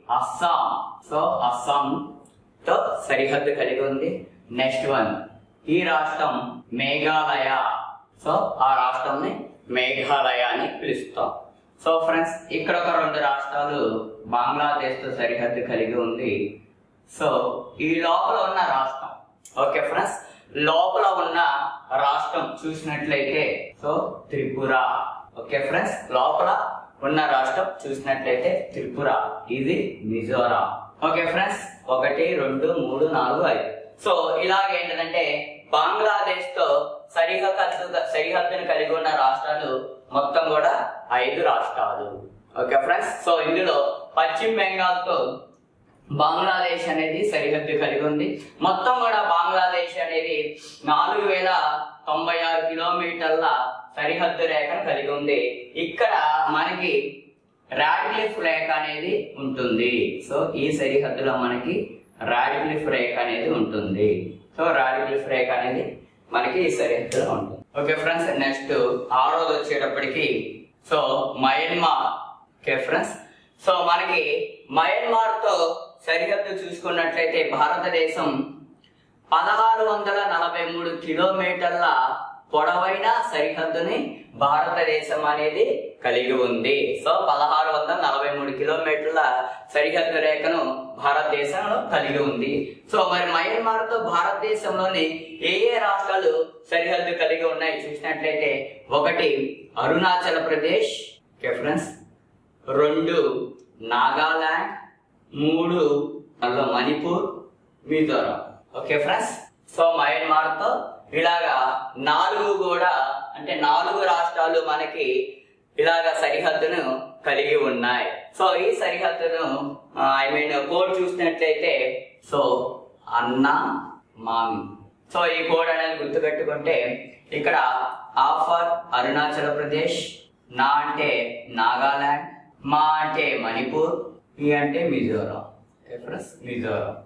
అస్సాం సో అస్సాం తో సరిహద్దు కలిగి ఉంది నెక్స్ట్ వన్ ఈ రాష్ట్రం మేఘాలయ సో ఆ రాష్ట్రంని మేఘాలయ అని పిలుస్తాం సో ఫ్రెండ్స్ ఇక్కడ ఒక రెండు రాష్ట్రాలు బంగ్లాదేశ్ తో సరిహద్దు కలిగి ఉంది సో ఈ లోపల ఉన్న రాష్ట్రం ఓకే ఫ్రెండ్స్ లోపల ఉన్న రాష్ట్రం చూసినట్లయితే సో త్రిపుర ఓకే ఫ్రెండ్స్ లోపల ఉన్న రాష్ట్రం చూసినట్లయితే త్రిపుర ఇది మిజోరాం ఓకే ఫ్రెండ్స్ ఒకటి రెండు మూడు నాలుగు ఐదు సో ఇలాగ ఏంటంటే బంగ్లాదేశ్ తో సరిహద్దు సరిహద్దును కలిగి ఉన్న రాష్ట్రాలు మొత్తం కూడా ఐదు రాష్ట్రాలు ఓకే ఫ్రెండ్స్ సో ఇందులో పశ్చిమ బెంగాల్ తో బంగ్లాదేశ్ అనేది సరిహద్దు కలిగి ఉంది మొత్తం కూడా బంగ్లాదేశ్ అనేది నాలుగు వేల తొంభై ఆరు కిలోమీటర్ల సరిహద్దు రేఖను కలిగి ఉంది ఇక్కడ మనకి రాడ్క్లిఫ్ రేఖ అనేది ఉంటుంది సో ఈ సరిహద్దులో మనకి రాడ్క్లిఫ్ రేఖ అనేది ఉంటుంది సో రాడ్క్లిఫ్ రేఖ అనేది మనకి ఈ సరిహద్దులో ఉంటుంది ఓకే ఫ్రెండ్స్ నెక్స్ట్ ఆరోది వచ్చేటప్పటికి so Myanmar okay friends so మనకి మయన్మార్ తో సరిహద్దు చూసుకున్నట్లయితే భారతదేశం పదహారు వందల నలభై మూడు కిలోమీటర్ల పొడవైన సరిహద్దుని భారతదేశం అనేది కలిగి ఉంది సో పదహారు వందల నలభై మూడు కిలోమీటర్ల సరిహద్దు రేఖను భారతదేశంలో కలిగి ఉంది సో మరి మయన్మార్ తో భారతదేశంలోని ఏ ఏ రాష్ట్రాలు సరిహద్దు కలిగి ఉన్నాయి చూసినట్లయితే ఒకటి అరుణాచల్ ప్రదేశ్ ఓకే ఫ్రెండ్స్ రెండు నాగాలాండ్ మూడు మళ్ళీ Manipur Mizoram okay friends so Myanmar తో ఇలాగా నాలుగు కూడా అంటే నాలుగు రాష్ట్రాలు మనకి ఇలాగా సరిహద్దును కలిగి ఉన్నాయి సో ఈ సరిహద్దును ఐ మీన్ కోడ్ చూసినట్లయితే సో అన్న మామి సో ఈ కోడ్ అనేది గుర్తుపెట్టుకుంటే ఇక్కడ ఆఫర్ అరుణాచల్ ప్రదేశ్ నా అంటే నాగాలాండ్ మా అంటే మణిపూర్ ఈ అంటే మిజోరాం ఫ్రెండ్స్ మిజోరాం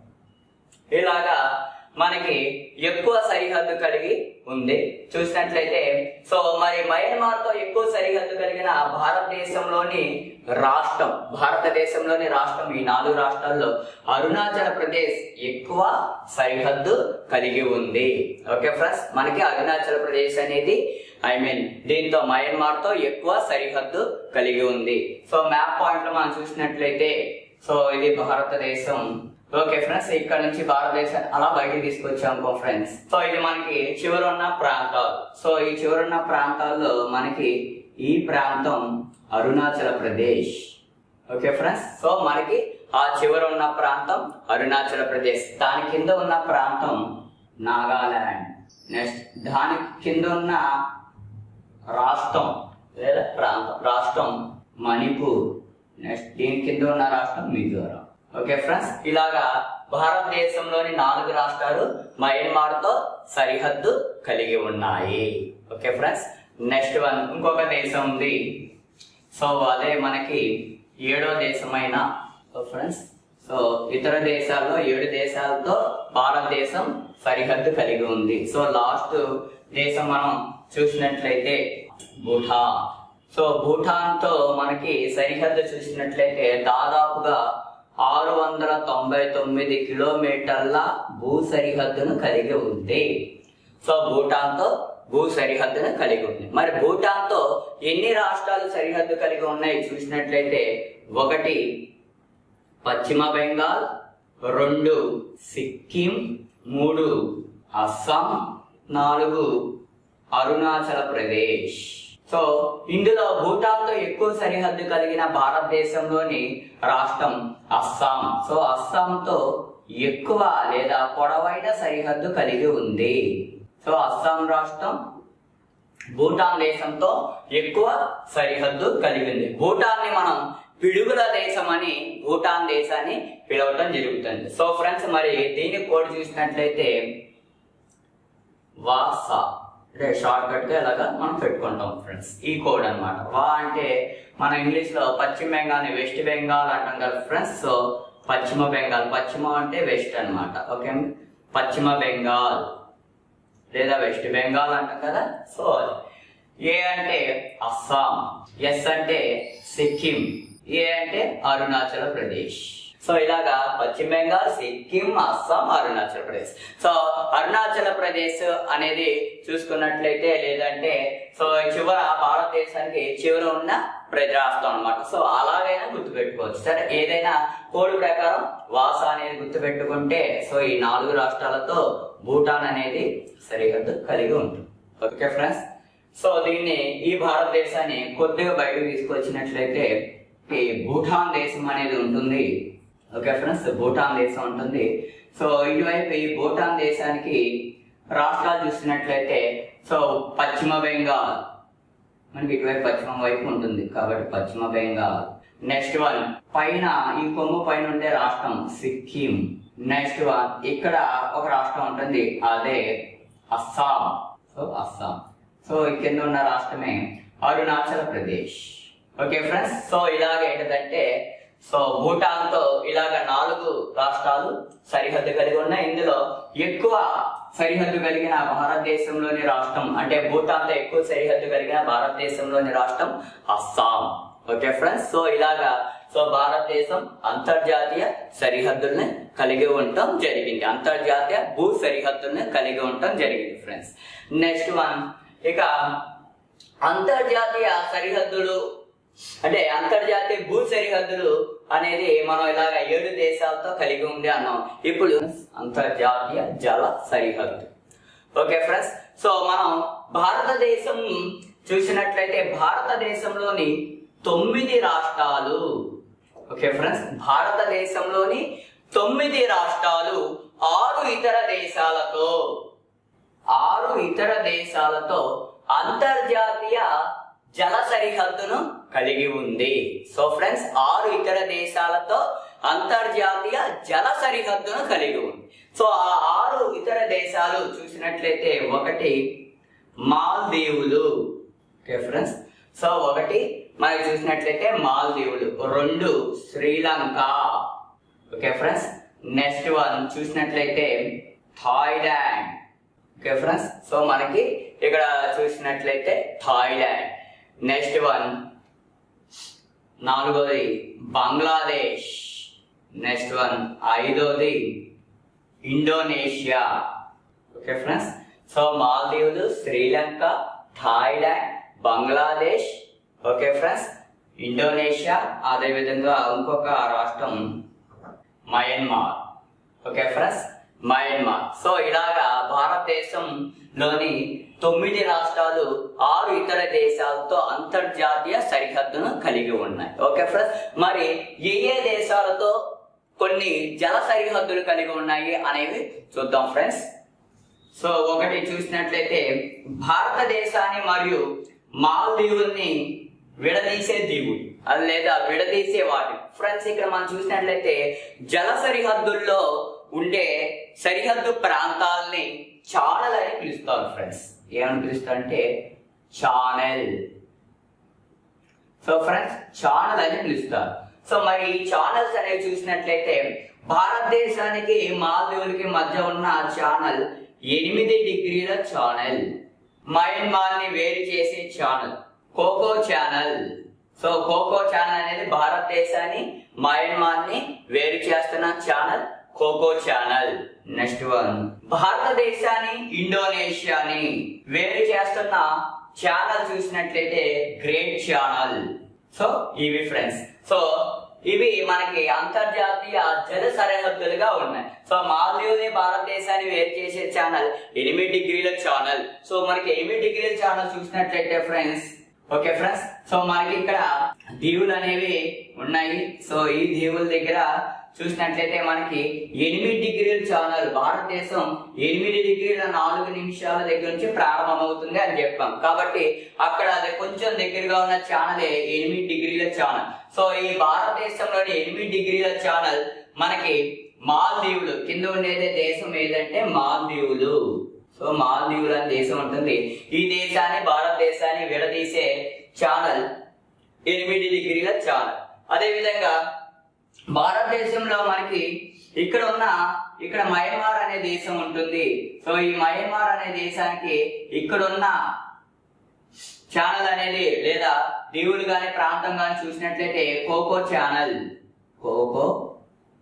ఇలాగా మనకి ఎక్కువ సరిహద్దు కలిగి ఉంది చూసినట్లయితే సో మరి మయన్మార్ తో ఎక్కువ సరిహద్దు కలిగిన భారతదేశంలోని రాష్ట్రం భారతదేశంలోని రాష్ట్రం ఈ నాలుగు రాష్ట్రాల్లో అరుణాచల్ ప్రదేశ్ ఎక్కువ సరిహద్దు కలిగి ఉంది ఓకే ఫ్రెండ్స్ మనకి అరుణాచల్ ప్రదేశ్ అనేది ఐ మీన్ దీంతో మయన్మార్ తో ఎక్కువ సరిహద్దు కలిగి ఉంది సో మ్యాప్ పాయింట్ లో మనం చూసినట్లయితే సో ఇది భారతదేశం ఓకే ఫ్రెండ్స్ ఇక్కడ నుంచి భారతదేశాన్ని అలా బయటికి తీసుకొచ్చాము ఫ్రెండ్స్ సో ఇది మనకి చివరున్న ప్రాంతాలు సో ఈ చివరున్న ప్రాంతాల్లో మనకి ఈ ప్రాంతం Arunachal Pradesh okay friends so మనకి ఆ చివర ఉన్న ప్రాంతం అరుణాచల్ ప్రదేశ్ దాని కింద ఉన్న ప్రాంతం నాగాలాండ్ నెక్స్ట్ దాని కింద ఉన్న రాష్ట్రం లేదా ప్రాంతం రాష్ట్రం మణిపూర్ నెక్స్ట్ దీని కింద ఉన్న రాష్ట్రం మిజోరాం ఓకే ఫ్రెండ్స్ ఇలాగా భారతదేశంలోని నాలుగు రాష్ట్రాలు మయన్మార్ తో సరిహద్దు కలిగి ఉన్నాయి ఓకే ఫ్రెండ్స్ నెక్స్ట్ వన్ ఇంకొక దేశం ఉంది సో అదే మనకి ఏడో దేశమైన సో ఫ్రెండ్స్ సో ఇతర దేశాల్లో ఏడు దేశాలతో భారతదేశం సరిహద్దు కలిగి ఉంది సో లాస్ట్ దేశం మనం చూసినట్లయితే భూటాన్ సో భూటాన్ తో మనకి సరిహద్దు చూసినట్లయితే దాదాపుగా ఆరు వందల తొంభై తొమ్మిది కిలోమీటర్ల భూ సరిహద్దును కలిగి ఉంది సో భూటాన్ తో భూ సరిహద్దును కలిగి ఉంది మరి భూటాన్ తో ఎన్ని రాష్ట్రాలు సరిహద్దు కలిగి ఉన్నాయి చూసినట్లయితే ఒకటి పశ్చిమ బెంగాల్ రెండు సిక్కిం మూడు అస్సాం నాలుగు అరుణాచల్ ప్రదేశ్ సో ఇందులో భూటాన్ తో ఎక్కువ సరిహద్దు కలిగిన భారతదేశంలోని రాష్ట్రం అస్సాం సో అస్సాం తో ఎక్కువ లేదా పొడవైన సరిహద్దు కలిగి ఉంది సో అస్సాం రాష్ట్రం భూటాన్ దేశంతో ఎక్కువ సరిహద్దు కలిగి ఉంది భూటాన్ ని మనం పిడుగుల దేశం అని భూటాన్ దేశాన్ని పిలవటం జరుగుతుంది సో ఫ్రెండ్స్ మరి దీని కోడ్ చూసినట్లయితే వాసా అంటే షార్ట్ కట్ గా ఇలాగా మనం పెట్టుకుంటాం ఫ్రెండ్స్ ఈ కోడ్ అన్నమాట వా అంటే మన ఇంగ్లీష్ లో పశ్చిమ బెంగాల్ ని వెస్ట్ బెంగాల్ అంటాం కదా ఫ్రెండ్స్ సో పశ్చిమ బెంగాల్ పశ్చిమ అంటే వెస్ట్ అన్నమాట ఓకే పశ్చిమ బెంగాల్ లేదా వెస్ట్ బెంగాల్ అంటాం కదా సో ఏ అంటే అస్సాం ఎస్ అంటే సిక్కిం ఏ అంటే అరుణాచల్ ప్రదేశ్ సో ఇలాగా పశ్చిమ బెంగాల్ సిక్కిం అస్సాం అరుణాచల్ ప్రదేశ్ సో అరుణాచల్ ప్రదేశ్ అనేది చూసుకున్నట్లయితే లేదంటే సో చివర భారతదేశానికి చివర ఉన్న ప్రజ రాష్ట్రం అనమాట సో అలాగైనా గుర్తుపెట్టుకోవచ్చు సరే ఏదైనా కోడ్ ప్రకారం వాస అనేది గుర్తుపెట్టుకుంటే సో ఈ నాలుగు రాష్ట్రాలతో భూటాన్ అనేది సరిహద్దు కలిగి ఉంటుంది ఓకే ఫ్రెండ్స్ సో దీన్ని ఈ భారతదేశాన్ని కొద్దిగా బయటకు తీసుకొచ్చినట్లయితే ఈ భూటాన్ దేశం అనేది ఉంటుంది ఓకే ఫ్రెండ్స్ భూటాన్ దేశం ఉంటుంది సో ఇటువైపు ఈ భూటాన్ దేశానికి రాష్ట్రాలు చూసినట్లయితే సో పశ్చిమ బెంగాల్ మనకి ఇటువైపు పశ్చిమ వైపు ఉంటుంది కాబట్టి పశ్చిమ బెంగాల్ నెక్స్ట్ వన్ పైన ఈ కొమ్ము పైన ఉండే రాష్ట్రం సిక్కిం నెక్స్ట్ వన్ ఇక్కడ ఒక రాష్ట్రం ఉంటుంది అదే అస్సాం సో అస్సాం సో ఈ కింద ఉన్న రాష్ట్రమే Arunachal Pradesh okay friends so ఇలాగ ఏంటంటే సో భూటాన్ తో ఇలాగ నాలుగు రాష్ట్రాలు సరిహద్దు కలిగి ఉన్నాయి ఇందులో ఎక్కువ సరిహద్దు కలిగిన భారతదేశంలోని రాష్ట్రం అంటే భూటాన్ తో ఎక్కువ సరిహద్దు కలిగిన భారతదేశంలోని రాష్ట్రం అస్సాం ఓకే ఫ్రెండ్స్ సో ఇలాగా సో భారతదేశం అంతర్జాతీయ సరిహద్దుల్ని కలిగి ఉండటం జరిగింది అంతర్జాతీయ భూ సరిహద్దుల్ని కలిగి ఉండటం జరిగింది ఫ్రెండ్స్ నెక్స్ట్ వన్ ఇక అంతర్జాతీయ సరిహద్దులు అంటే అంతర్జాతీయ భూ సరిహద్దులు అనేది మనం ఇలాగ ఏడు దేశాలతో కలిగి ఉంది అన్నాం ఇప్పుడు అంతర్జాతీయ జల సరిహద్దు ఓకే ఫ్రెండ్స్ సో మనం భారతదేశం చూసినట్లయితే భారతదేశంలోని తొమ్మిది రాష్ట్రాలు ఓకే ఫ్రెండ్స్ భారతదేశంలోని తొమ్మిది రాష్ట్రాలు ఆరు ఇతర దేశాలతో ఆరు ఇతర దేశాలతో అంతర్జాతీయ జల సరిహద్దును కలిగి ఉంది సో ఫ్రెండ్స్ ఆరు ఇతర దేశాలతో అంతర్జాతీయ జల సరిహద్దును కలిగి ఉంది సో ఆ ఆరు ఇతర దేశాలు చూసినట్లయితే ఒకటి మాల్దీవులు ఓకే ఫ్రెండ్స్ సో ఒకటి మనం చూసినట్లయితే మాల్దీవులు రెండు Sri Lanka okay friends next one చూసినట్లయితే థాయిలాండ్ ఓకే ఫ్రెండ్స్ సో మనకి ఇక్కడ చూసినట్లయితే థాయిలాండ్ నెక్స్ట్ వన్ నాలుగోది బంగ్లాదేశ్ నెక్స్ట్ వన్ ఐదోది Indonesia okay friends so మాల్దీవులు Sri Lanka Thailand Bangladesh okay friends Indonesia అదేవిధంగా ఇంకొక రాష్ట్రం Myanmar okay friends Myanmar so ఇలాగా భారతదేశంలోని తొమ్మిది రాష్ట్రాలు ఆరు ఇతర దేశాలతో అంతర్జాతీయ సరిహద్దును కలిగి ఉన్నాయి ఓకే ఫ్రెండ్స్ మరి ఏ ఏ దేశాలతో కొన్ని జల సరిహద్దులు కలిగి ఉన్నాయి అనేవి చూద్దాం ఫ్రెండ్స్ సో ఒకటి చూసినట్లయితే భారతదేశాన్ని మరియు మాల్దీవుల్ని విడదీసే దీవులు అది లేదా విడదీసే వాటి ఫ్రెండ్స్ ఇక్కడ మనం చూసినట్లయితే జల సరిహద్దుల్లో ఉండే సరిహద్దు ప్రాంతాలని ఛానల్ అని పిలుస్తారు ఫ్రెండ్స్ ఏమని పిలుస్తారు అంటే ఛానల్ సో ఫ్రెండ్స్ ఛానల్ అని పిలుస్తారు సో మరి ఈ ఛానల్స్ అనేవి చూసినట్లయితే భారతదేశానికి మాల్దీవులకి మధ్య ఉన్న ఛానల్ ఎనిమిది డిగ్రీల ఛానల్ మయన్మార్ ని వేరు చేసే channel Coco channel so Coco channel అనేది భారతదేశాన్ని మయన్మార్ ని వేరు చేస్తున్న channel Coco channel next one భారతదేశాన్ని ఇండోనేషియాని వేరు చేస్తున్న ఛానల్ చూసినట్లయితే గ్రేట్ ఛానల్ సో ఇవి ఫ్రెండ్స్ సో ఇవి మనకి అంతర్జాతీయ జల సరిహద్దులుగా ఉన్నాయి సో మాల్దీవుని భారతదేశాన్ని వేరు చేసే ఛానల్ ఎనిమిది డిగ్రీల ఛానల్ సో మనకి ఎనిమిది డిగ్రీల ఛానల్ చూసినట్లయితే ఫ్రెండ్స్ ఓకే ఫ్రెండ్స్ సో మనకి ఇక్కడ దీవులు అనేవి ఉన్నాయి సో ఈ దీవుల దగ్గర చూసినట్లయితే మనకి ఎనిమిది డిగ్రీల ఛానల్ భారతదేశం ఎనిమిది డిగ్రీల నాలుగు నిమిషాల దగ్గర నుంచి ప్రారంభమవుతుంది అని చెప్పాం కాబట్టి అక్కడ అది కొంచెం దగ్గరగా ఉన్న ఛానల్ ఎనిమిది డిగ్రీల ఛానల్ సో ఈ భారతదేశంలోని ఎనిమిది డిగ్రీల ఛానల్ మనకి మాల్దీవులు కింద ఉండేదే దేశం ఏదంటే మాల్దీవులు సో మాల్దీవులు అనే దేశం ఉంటుంది ఈ దేశాన్ని భారతదేశాన్ని విడదీసే ఛానల్ ఎనిమిది డిగ్రీల ఛానల్ అదే విధంగా భారతదేశంలో మనకి ఇక్కడ ఉన్న ఇక్కడ మయన్మార్ అనే దేశం ఉంటుంది సో ఈ మయన్మార్ అనే దేశానికి ఇక్కడ ఉన్న ఛానల్ అనేది లేదా దీవులు గాని ప్రాంతం గాని చూసినట్లయితే Coco channel Coco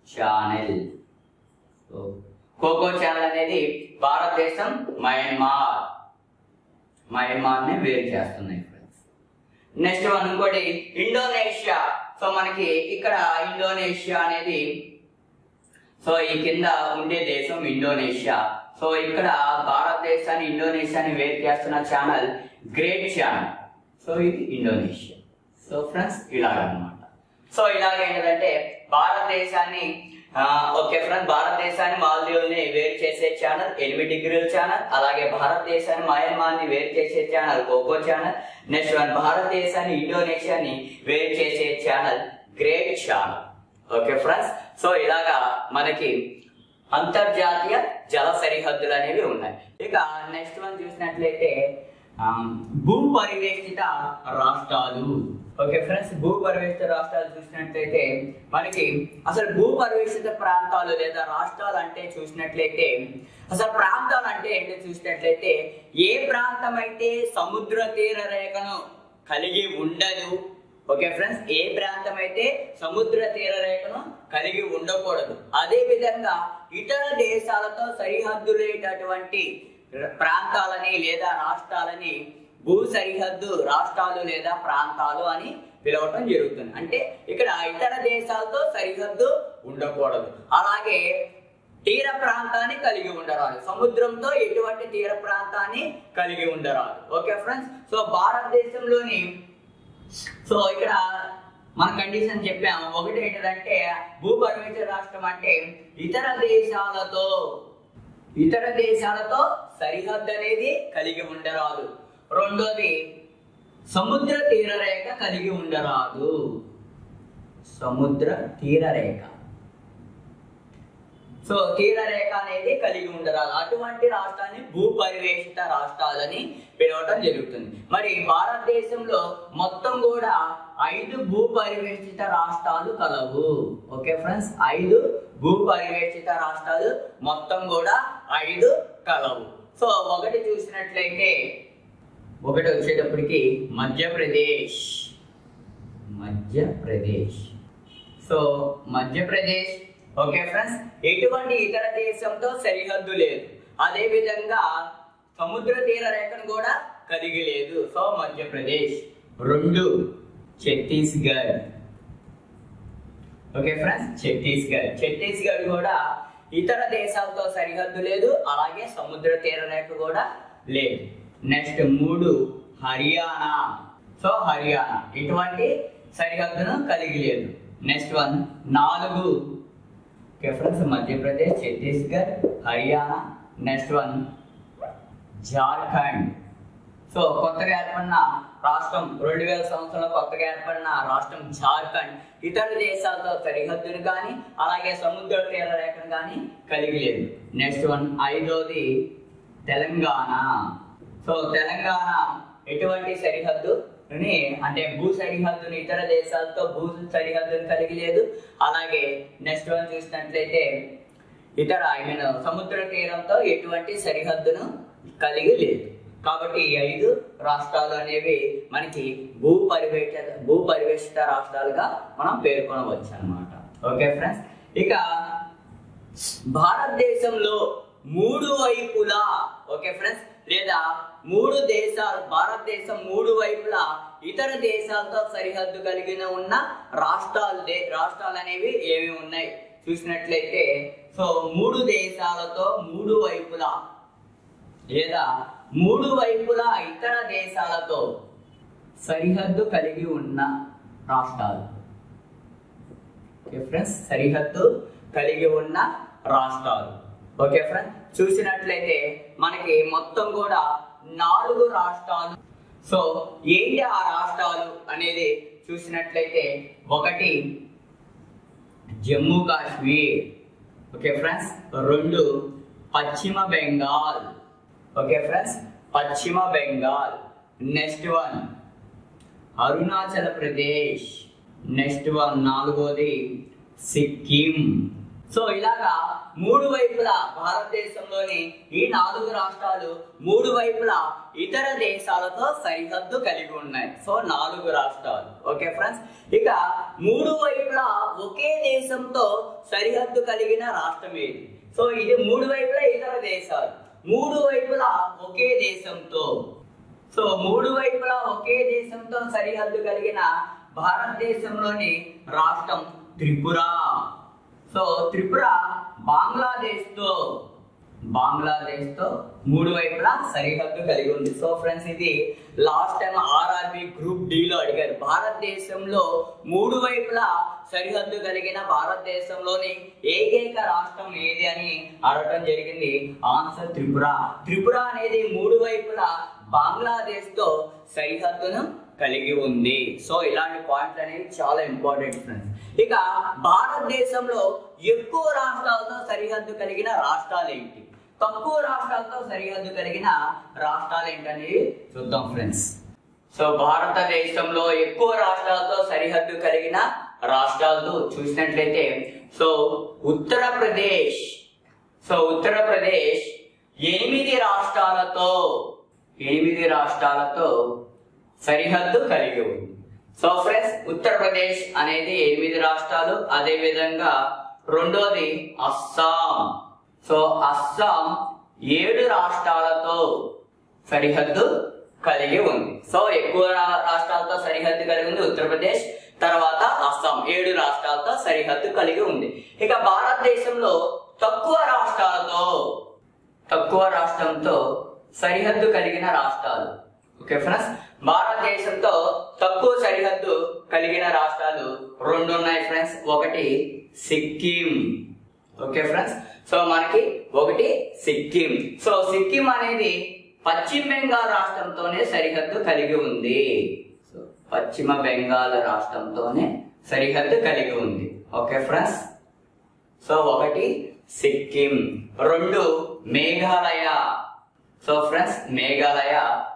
channel so Coco channel అనేది భారతదేశం మయన్మార్ మయన్మార్ ని వేరు చేస్తున్నాయి ఫ్రెండ్స్ నెక్స్ట్ వన్ ఇంకోటి ఇండోనేషియా సో మనకి ఇక్కడ ఇండోనేషియా అనేది సో ఈ కింద ఉండే దేశం ఇండోనేషియా సో ఇక్కడ భారతదేశాన్ని ఇండోనేషియాని వేరు చేస్తున్న ఛానల్ గ్రేట్ ఛానల్ సో ఇది ఇండోనేషియా సో ఫ్రెండ్స్ ఇలాగనమాట సో ఇలాగ ఏంటంటే భారతదేశాన్ని ఆ, ఓకే ఫ్రెండ్స్ భారతదేశాన్ని మాల్దీవుల్ని వేరు చేసే ఛానల్ ఎనిమిది డిగ్రీల ఛానల్ అలాగే భారతదేశాన్ని మయన్మార్ ని వేరు చేసే channel Coco channel next one భారతదేశాన్ని ఇండోనేషియాని వేరు చేసే channel great channel okay friends so ఇలాగా మనకి అంతర్జాతీయ జల సరిహద్దులు అనేవి ఉన్నాయి ఇక నెక్స్ట్ వన్ చూసినట్లయితే ఆ, భూ పరివేష్టిత రాష్ట్రాలు ఓకే ఫ్రెండ్స్ భూ పరివేష్టిత రాష్ట్రాలు చూసినట్లయితే మనకి అసలు భూ పరివేష్టిత ప్రాంతాలు లేదా రాష్ట్రాలు అంటే చూసినట్లయితే అసలు ప్రాంతాలు అంటే ఏంటో చూసినట్లయితే ఏ ప్రాంతం అయితే సముద్ర తీర రేఖను కలిగి ఉండదు ఓకే ఫ్రెండ్స్ ఏ ప్రాంతం అయితే సముద్ర తీర రేఖను కలిగి ఉండకూడదు అదే విధంగా ఇతర దేశాలతో సరిహద్దులేటటువంటి ర- ప్రాంతాలని లేదా రాష్ట్రాలని భూ సరిహద్దు రాష్ట్రాలు లేదా ప్రాంతాలు అని పిలవటం జరుగుతుంది అంటే ఇక్కడ ఇతర దేశాలతో సరిహద్దు ఉండకూడదు అలాగే తీర ప్రాంతాన్ని కలిగి ఉండరాదు సముద్రంతో ఎటువంటి తీర ప్రాంతాన్ని కలిగి ఉండరాదు ఓకే ఫ్రెండ్స్ సో భారతదేశంలోని సో ఇక్కడ మన కండిషన్ చెప్పాము ఒకటి ఏంటంటే భూపరిమిత రాష్ట్రం అంటే ఇతర దేశాలతో ఇతర దేశాలతో సరిహద్దు అనేది కలిగి ఉండరాదు రెండోది సముద్ర తీర రేఖ కలిగి ఉండరాదు సముద్ర తీర రేఖ సో తీర రేఖ అనేది కలిగి ఉండరాదు అటువంటి రాష్ట్రాన్ని భూ పరివేషిత రాష్ట్రాలని పిలవటం జరుగుతుంది మరి భారతదేశంలో మొత్తం కూడా ఐదు భూ పరివేషిత రాష్ట్రాలు కలవు ఓకే ఫ్రెండ్స్ ఐదు భూ పరివేషిత రాష్ట్రాలు మొత్తం కూడా ఐదు కలవు సో ఒకటి చూసినట్లయితే ఒకటి వచ్చేటప్పటికి Madhya Pradesh Madhya Pradesh so Madhya Pradesh okay friends ఎటువంటి ఇతర దేశంతో సరిహద్దు లేదు అదే విధంగా సముద్ర తీర రేఖను కూడా కలిగి లేదు సో మధ్యప్రదేశ్ రెండు ఛత్తీస్గఢ్ ఓకే ఫ్రెండ్స్ ఛత్తీస్గఢ్ ఛత్తీస్గఢ్ కూడా ఇతర దేశాలతో సరిహద్దు లేదు అలాగే సముద్ర తీర రేఖ కూడా లేదు నెక్స్ట్ మూడు హర్యానా సో హర్యానా ఇటువంటి సరిహద్దును కలిగి లేదు నెక్స్ట్ వన్ నాలుగు okay friends Madhya Pradesh Chhattisgarh Haryana next one Jharkhand so కొత్తగా ఏర్పడిన రాష్ట్రం రెండు వేల సంవత్సరంలో కొత్తగా ఏర్పడిన రాష్ట్రం జార్ఖండ్ ఇతర దేశాలతో సరిహద్దును కానీ అలాగే సముద్ర తీర రేఖను కానీ కలిగి లేదు నెక్స్ట్ వన్ ఐదోది తెలంగాణ సో తెలంగాణ ఎటువంటి సరిహద్దు అంటే భూ సరిహద్దుని ఇతర దేశాలతో భూ సరిహద్దుని కలిగి లేదు అలాగే నెక్స్ట్ వన్ చూసినట్లయితే ఇతర ఐ మీన్ సముద్ర తీరంతో ఎటువంటి సరిహద్దును కలిగి లేదు కాబట్టి ఈ ఐదు రాష్ట్రాలు అనేవి మనకి భూ పరివేష భూ పరివేషిత రాష్ట్రాలుగా మనం పేర్కొనవచ్చు అన్నమాట ఓకే ఫ్రెండ్స్ ఇక భారతదేశంలో మూడు వైపులా ఓకే ఫ్రెండ్స్ లేదా మూడు దేశాలు భారతదేశం మూడు వైపులా ఇతర దేశాలతో సరిహద్దు కలిగిన ఉన్న రాష్ట్రాలు దే రాష్ట్రాలు అనేవి ఏమి ఉన్నాయి చూసినట్లయితే సో మూడు దేశాలతో మూడు వైపులా లేదా మూడు వైపులా ఇతర దేశాలతో సరిహద్దు కలిగి ఉన్న రాష్ట్రాలు ఓకే ఫ్రెండ్స్ సరిహద్దు కలిగి ఉన్న రాష్ట్రాలు ఓకే ఫ్రెండ్స్ చూసినట్లయితే మనకి మొత్తం కూడా నాలుగు రాష్ట్రాలు సో ఏంటి ఆ రాష్ట్రాలు అనేది చూసినట్లయితే ఒకటి జమ్మూ కాశ్మీర్ ఓకే ఫ్రెండ్స్ రెండు పశ్చిమ బెంగాల్ ఓకే ఫ్రెండ్స్ పశ్చిమ Bengal next one Arunachal Pradesh next one నాలుగోది సిక్కిం సో ఇలాగా మూడు వైపులా భారతదేశంలోని ఈ నాలుగు రాష్ట్రాలు మూడు వైపులా ఇతర దేశాలతో సరిహద్దు కలిగి ఉన్నాయి సో నాలుగు రాష్ట్రాలు ఓకే ఫ్రెండ్స్ ఇక మూడు వైపులా ఒకే దేశంతో సరిహద్దు కలిగిన రాష్ట్రం ఏది సో ఇది మూడు వైపులా ఇతర దేశాలు మూడు వైపులా ఒకే దేశంతో సో మూడు వైపులా ఒకే దేశంతో సరిహద్దు కలిగిన భారతదేశంలోని రాష్ట్రం త్రిపుర సో త్రిపుర బంగ్లాదేశ్ తో బంగ్లాదేశ్ తో మూడు వైపులా సరిహద్దు కలిగి ఉంది సో ఫ్రెండ్స్ ఇది last time RRB group D లో అడిగారు భారతదేశంలో మూడు వైపులా సరిహద్దు కలిగిన భారతదేశంలోని ఏకైక రాష్ట్రం ఏది అని అడగటం జరిగింది ఆన్సర్ త్రిపుర త్రిపుర అనేది మూడు వైపులా బంగ్లాదేశ్ తో సరిహద్దును కలిగి ఉంది సో ఇలాంటి పాయింట్లు అనేవి చాలా ఇంపార్టెంట్ ఫ్రెండ్స్ ఇక భారతదేశంలో ఎక్కువ రాష్ట్రాలతో సరిహద్దు కలిగిన రాష్ట్రాలు ఏంటి తక్కువ రాష్ట్రాలతో సరిహద్దు కలిగిన రాష్ట్రాలు ఏంటనేవి చూద్దాం ఫ్రెండ్స్ సో భారతదేశంలో ఎక్కువ రాష్ట్రాలతో సరిహద్దు కలిగిన రాష్ట్రాలు చూసినట్లయితే సో ఉత్తరప్రదేశ్ సో ఉత్తరప్రదేశ్ ఎనిమిది రాష్ట్రాలతో ఎనిమిది రాష్ట్రాలతో సరిహద్దు కలిగి ఉంది సో ఫ్రెండ్స్ ఉత్తరప్రదేశ్ అనేది ఎనిమిది రాష్ట్రాలు అదే విధంగా రెండోది అస్సాం సో అస్సాం ఏడు రాష్ట్రాలతో సరిహద్దు కలిగి ఉంది సో ఎక్కువ రా- రాష్ట్రాలతో సరిహద్దు కలిగి ఉంది ఉత్తరప్రదేశ్ తర్వాత అస్సాం ఏడు రాష్ట్రాలతో సరిహద్దు కలిగి ఉంది ఇక భారతదేశంలో తక్కువ రాష్ట్రాలతో తక్కువ రాష్ట్రంతో సరిహద్దు కలిగిన రాష్ట్రాలు ఓకే ఫ్రెండ్స్ భారతదేశంతో తక్కువ సరిహద్దు కలిగిన రాష్ట్రాలు రెండు ఉన్నాయి ఫ్రెండ్స్ ఒకటి సిక్కిం ఓకే ఫ్రెండ్స్ సో మనకి ఒకటి సిక్కిం సో సిక్కిం అనేది పశ్చిమ బెంగాల్ రాష్ట్రంతోనే సరిహద్దు కలిగి ఉంది సో పశ్చిమ బెంగాల్ రాష్ట్రంతోనే సరిహద్దు కలిగి ఉంది ఓకే ఫ్రెండ్స్ సో ఒకటి సిక్కిం రెండు మేఘాలయ సో ఫ్రెండ్స్ మేఘాలయ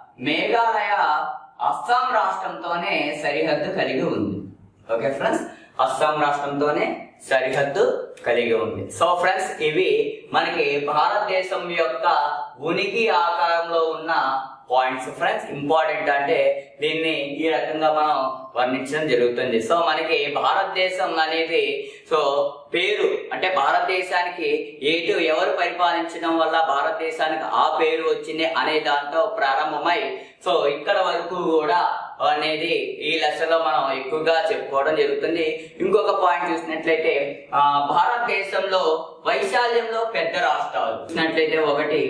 మేఘాలయ అస్సాం రాష్ట్రంతోనే సరిహద్దు కలిగి ఉంది ఓకే ఫ్రెండ్స్ అస్సాం రాష్ట్రంతోనే సరిహద్దు కలిగి ఉంది సో ఫ్రెండ్స్ ఇవి మనకి భారతదేశం యొక్క ఉనికి ఆకారంలో ఉన్న పాయింట్స్ ఫ్రెండ్స్ ఇంపార్టెంట్ అంటే దీన్ని ఈ రకంగా మనం వర్ణించడం జరుగుతుంది సో మనకి భారతదేశం అనేది సో పేరు అంటే భారతదేశానికి ఏటు ఎవరు పరిపాలించడం వల్ల భారతదేశానికి ఆ పేరు వచ్చింది అనే దాంతో ప్రారంభమై సో ఇక్కడ వరకు కూడా అనేది ఈ లెసన్ లో మనం ఎక్కువగా చెప్పుకోవడం జరుగుతుంది ఇంకొక పాయింట్ చూసినట్లయితే ఆ, భారతదేశంలో వైశాల్యంలో పెద్ద రాష్ట్రాలు చూసినట్లయితే ఒకటి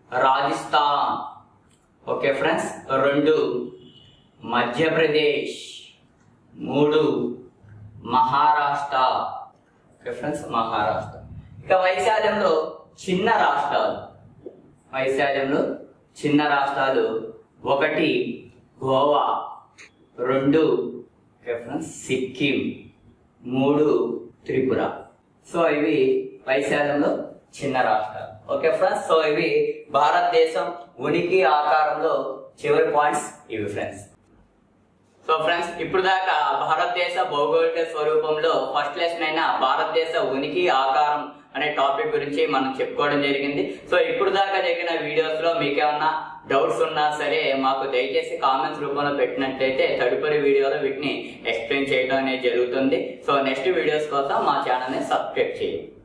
రాజస్థాన్ ఓకే ఫ్రెండ్స్ రెండు మధ్యప్రదేశ్ మూడు మహారాష్ట్ర ఓకే ఫ్రెండ్స్ మహారాష్ట్ర ఇక వైశాల్యంలో చిన్న రాష్ట్రాలు వైశాల్యంలో చిన్న రాష్ట్రాలు ఒకటి గోవా రెండు ఓకే ఫ్రెండ్స్ సిక్కిం మూడు త్రిపుర సో ఇవి వైశాల్యంలో చిన్న రాష్ట్రాలు ఓకే ఫ్రెండ్స్ సో ఇవి భారతదేశం ఉనికి ఆకారంలో చివరి పాయింట్స్ ఇవి ఫ్రెండ్స్ సో ఫ్రెండ్స్ ఇప్పుడు దాకా భారతదేశ భౌగోళిక స్వరూపంలో ఫస్ట్ లెసన్ అయిన భారతదేశ ఉనికి ఆకారం అనే టాపిక్ గురించి మనం చెప్పుకోవడం జరిగింది సో ఇప్పుడు దాకా జరిగిన వీడియోస్ లో మీకేమన్నా డౌట్స్ ఉన్నా సరే మాకు దయచేసి కామెంట్స్ రూపంలో పెట్టినట్లయితే తదుపరి వీడియోలో వీటిని ఎక్స్ప్లెయిన్ చేయడం అనేది జరుగుతుంది సో నెక్స్ట్ వీడియోస్ కోసం మా ఛానల్ ని సబ్స్క్రైబ్ చేయండి